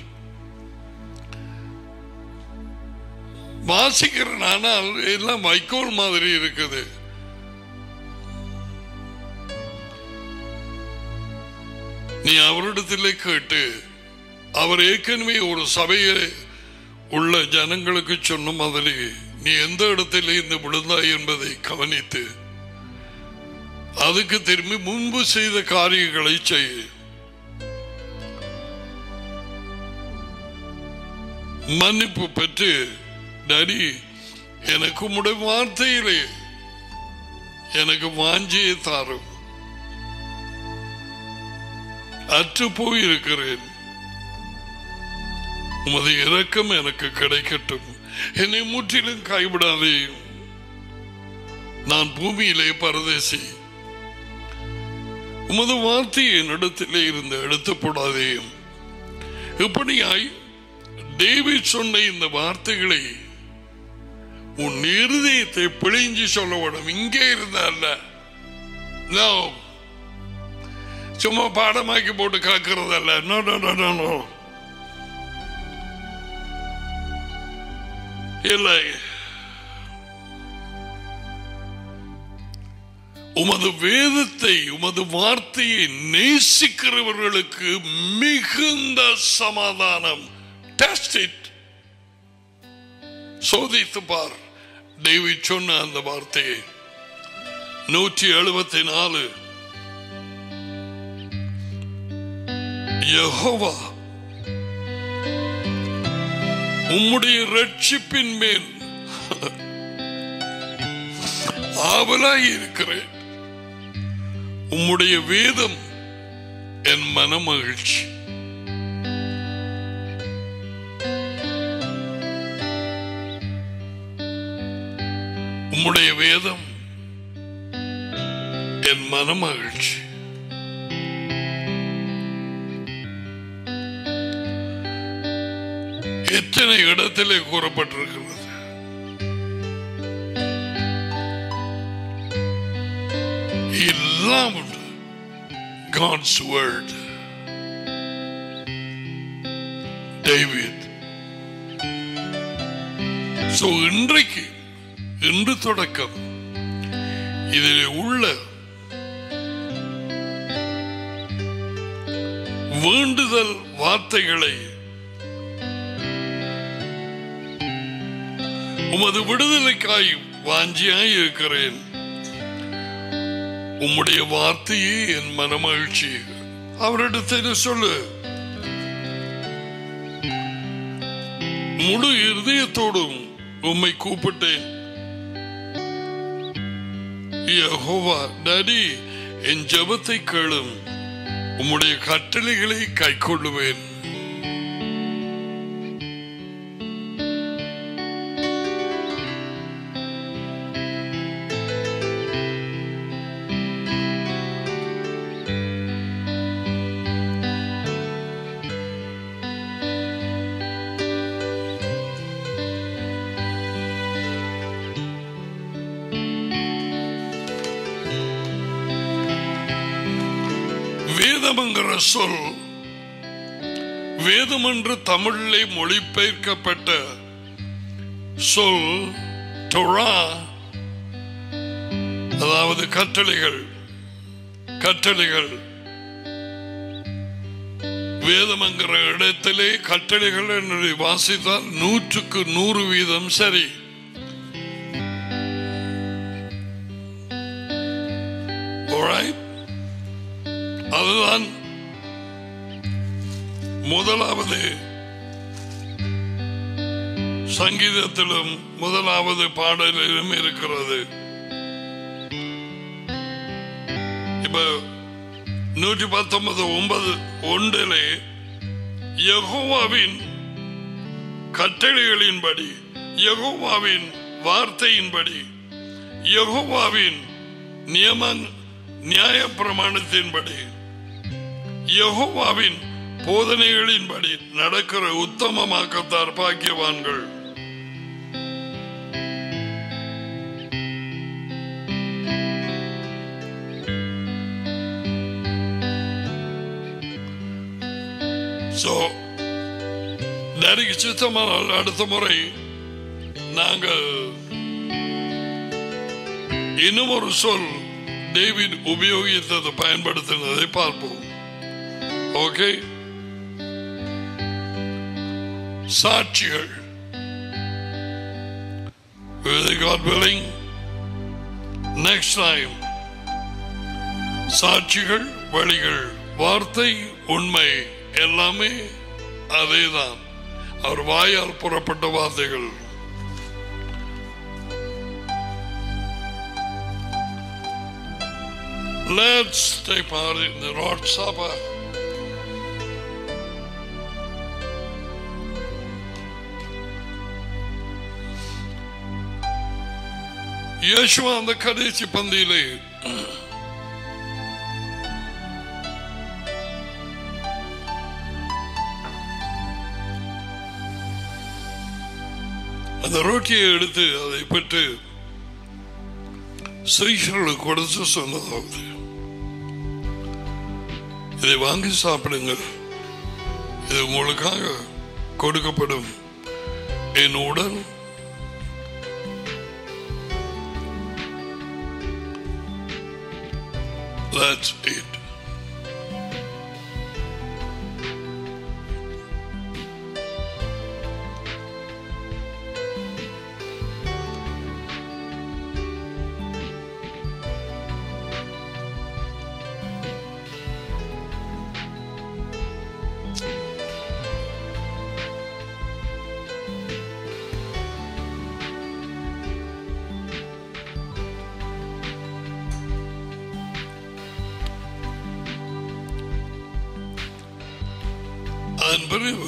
வாசிக்கிறேன் ஆனால் எல்லாம் வைக்கோல் மாதிரி இருக்குது நீ அவரிடத்திலே கேட்டு அவர் ஏற்கனவே ஒரு சபையை உள்ள ஜனங்களுக்கு சொன்ன மாதிரி நீ எந்த இடத்திலே இருந்து விழுந்தாய் என்பதை கவனித்து அதுக்கு திரும்பி முன்பு செய்த காரியங்களை செய் மன்னிப்பு பெற்று டடி எனக்கு உம்முடைய வார்த்தையிலே எனக்கு வாஞ்சியை தாரும் அற்று போயிருக்கிறேன் உமது இரக்கம் எனக்கு கிடைக்கட்டும் என்னை முற்றிலும் கைவிடாதேயும் நான் பூமியிலே பரதேசி உமது வார்த்தையை என்னிடத்திலே இருந்து எடுத்து போடாதேயும் இப்படியாய் டேவிட் சொன்ன இந்த வார்த்தைகளை உன் இருதயத்தை பிழிஞ்சு சொல்ல வேணும் இங்கே இருந்தால No. சும்மா பாடமாக்கி போட்டு காக்கிறதல்ல no no no no no இல்லை உமது வேதத்தை உமது வார்த்தையை நேசிக்கிறவர்களுக்கு மிகுந்த சமாதானம் டெஸ்ட் இட் சோதித்து பார் டேவிட் சொன்ன அந்த வார்த்தையை நூற்றி எழுபத்தி நாலு யெகோவா உம்முடைய ரட்சிப்பின் மேல் ஆவலாய் இருக்கிறேன் உம்முடைய வேதம் என் மன மகிழ்ச்சி உம்முடைய வேதம் என் மன மகிழ்ச்சி எத்தனை இடத்திலே கூறப்பட்டிருக்கிறது He loved God's word. David. So இன்றைக்கு இன்று தொடக்கம் இதில் உள்ள வேண்டுதல் வார்த்தைகளை உமது விடுதலைக்காய் வாஞ்சியாய் இருக்கிறேன் உம்முடைய வார்த்தையே என் மனமகிழ்ச்சி அவரிடத்தில் சொல்லு முழு இருதயத்தோடும் உம்மை கூப்பிட்டேன் யெகோவா டாடி என் ஜெபத்தை கேளும் உம்முடைய கட்டளைகளை கைக்கொள்ளுவேன் வேதம்ங்கிற சொல் வேதம் என்று தமிழிலே மொழிபெயர்க்கப்பட்ட சொல் டொரா அதாவது கட்டளைகள் கட்டளைகள் வேதம்ங்கிற இடத்திலே கட்டளைகள் என்று வாசித்தால் நூற்றுக்கு நூறு வீதம் சரி Alright? அதுதான் முதலாவது சங்கீதத்திலும் முதலாவது பாடலிலும் இருக்கிறது இப்ப நூற்றி பத்தொன்பது ஒன்பது ஒன்றிலே யெகோவாவின் கட்டளைகளின்படி யெகோவாவின் வார்த்தையின்படி யெகோவாவின் நியம நியாய பிரமாணத்தின்படி யெகோவாவின் போதனைகளின்படி நடக்கிற உத்தமமாக்கத்தார் பாக்கியவான்கள் So, நரிக்கு சித்தமானால் அடுத்த முறை நாங்கள் இன்னும் ஒரு சொல் டேவிட் உபயோகித்தது பயன்படுத்தினதை பார்ப்போம் ஓகே சாட்சிகள் With God willing, next time சாட்சிகள் வழிகள் வார்த்தை உண்மை எல்லாமே அதேதான் அவர் வாயால் புறப்பட்ட வார்த்தைகள் Let's take part in the Lord's Supper. Yeshua அந்த கடைசி பந்தியிலே அந்த ரொட்டியை எடுத்து அதை பெற்று சீஷர்களுக்கு கொடுத்து சொன்னதாவது இதை வாங்கி சாப்பிடுங்கள் இது உங்களுக்காக கொடுக்கப்படும் என் உடல் That's it. அதன் பிறகு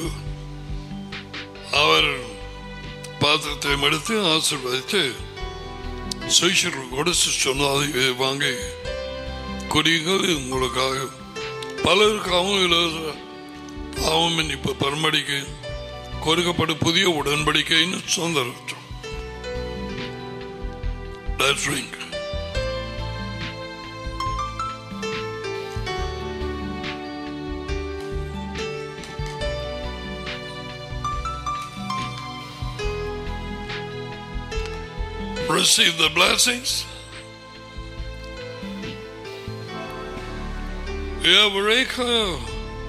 அவர் பாத்திரத்தை எடுத்து ஆசீர்வதித்து சுவிஷர்கள் கொடுத்து சொன்னது இதை வாங்கி குடிகள் உங்களுக்காக பலருக்காகவும் இலவச பாவம் மன்னிப்பு பரமடிக்கு கொடுக்கப்படும் புதிய உடன்படிக்கைன்னு சொந்தம் Let's drink. receive the blessings. Eureka.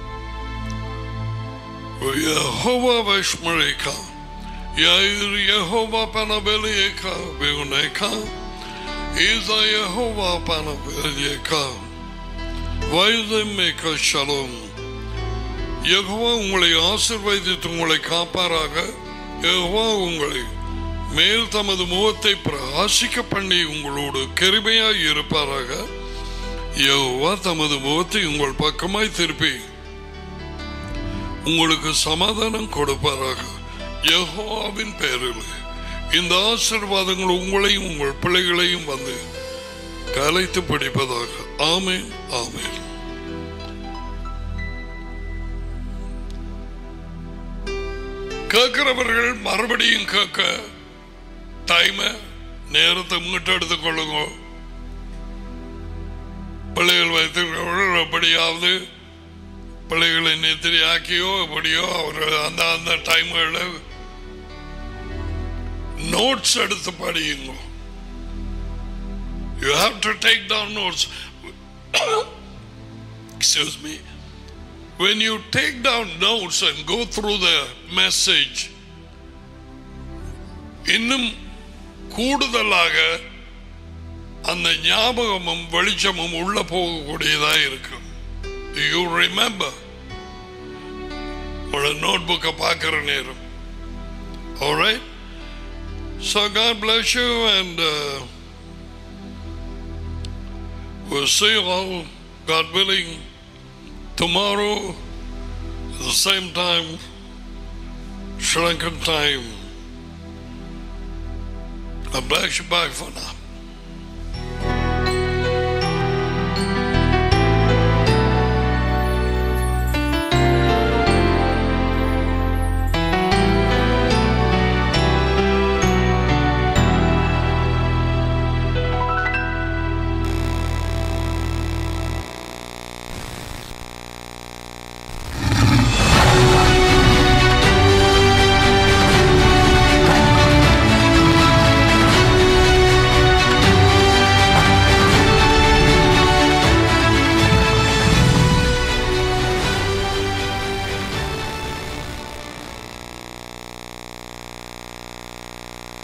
Yehovah Vashmareka. Yair Yehovah Panabelieka. Viguneka. Isa Yehovah Panabelieka. Vaidemeka Shalom. Jehovah உங்களை ஆசிர்வதித்து உங்களை காப்பாராக யெகோவா உங்களை மேல் தமது முகத்தை பிரகாசிக்க பண்ணி உங்களோடு கருமையாய் இருப்பாராக யெகோவா தமது முகத்தை உங்கள் பக்கமாய் திருப்பி உங்களுக்கு சமாதானம் கொடுப்பாராக யெகோவாவின் பெயரில் இந்த ஆசீர்வாதங்கள் உங்களையும் உங்கள் பிள்ளைகளையும் வந்து கலைத்து பிடிப்பதாக ஆமேன் ஆமேன் கேட்கிறவர்கள் மறுபடியும் கேட்க டைமை நேரத்தை முன்னிட்டு எடுத்துக் கொள்ளுங்க பிள்ளைகள் வைத்திருக்கிறவர்கள் எப்படியாவது பிள்ளைகளை நெத்திரி ஆக்கியோ எப்படியோ அவர்கள் அந்த அந்த டைம்களில் நோட்ஸ் எடுத்து படியுங்க you have to take down notes excuse me when you take down notes and go through the message இன்னும் கூடுதலாக அந்த ஞாபகமும் வெளிச்சமும் உள்ள போகக்கூடியதா இருக்கும் யூ ரிமெம்பர் ஒரு நோட் புக்கை பார்க்கிற நேரம் alright so God bless you and uh, we'll see you all God willing tomorrow at the same time Sri Lankan time I bless you bye for now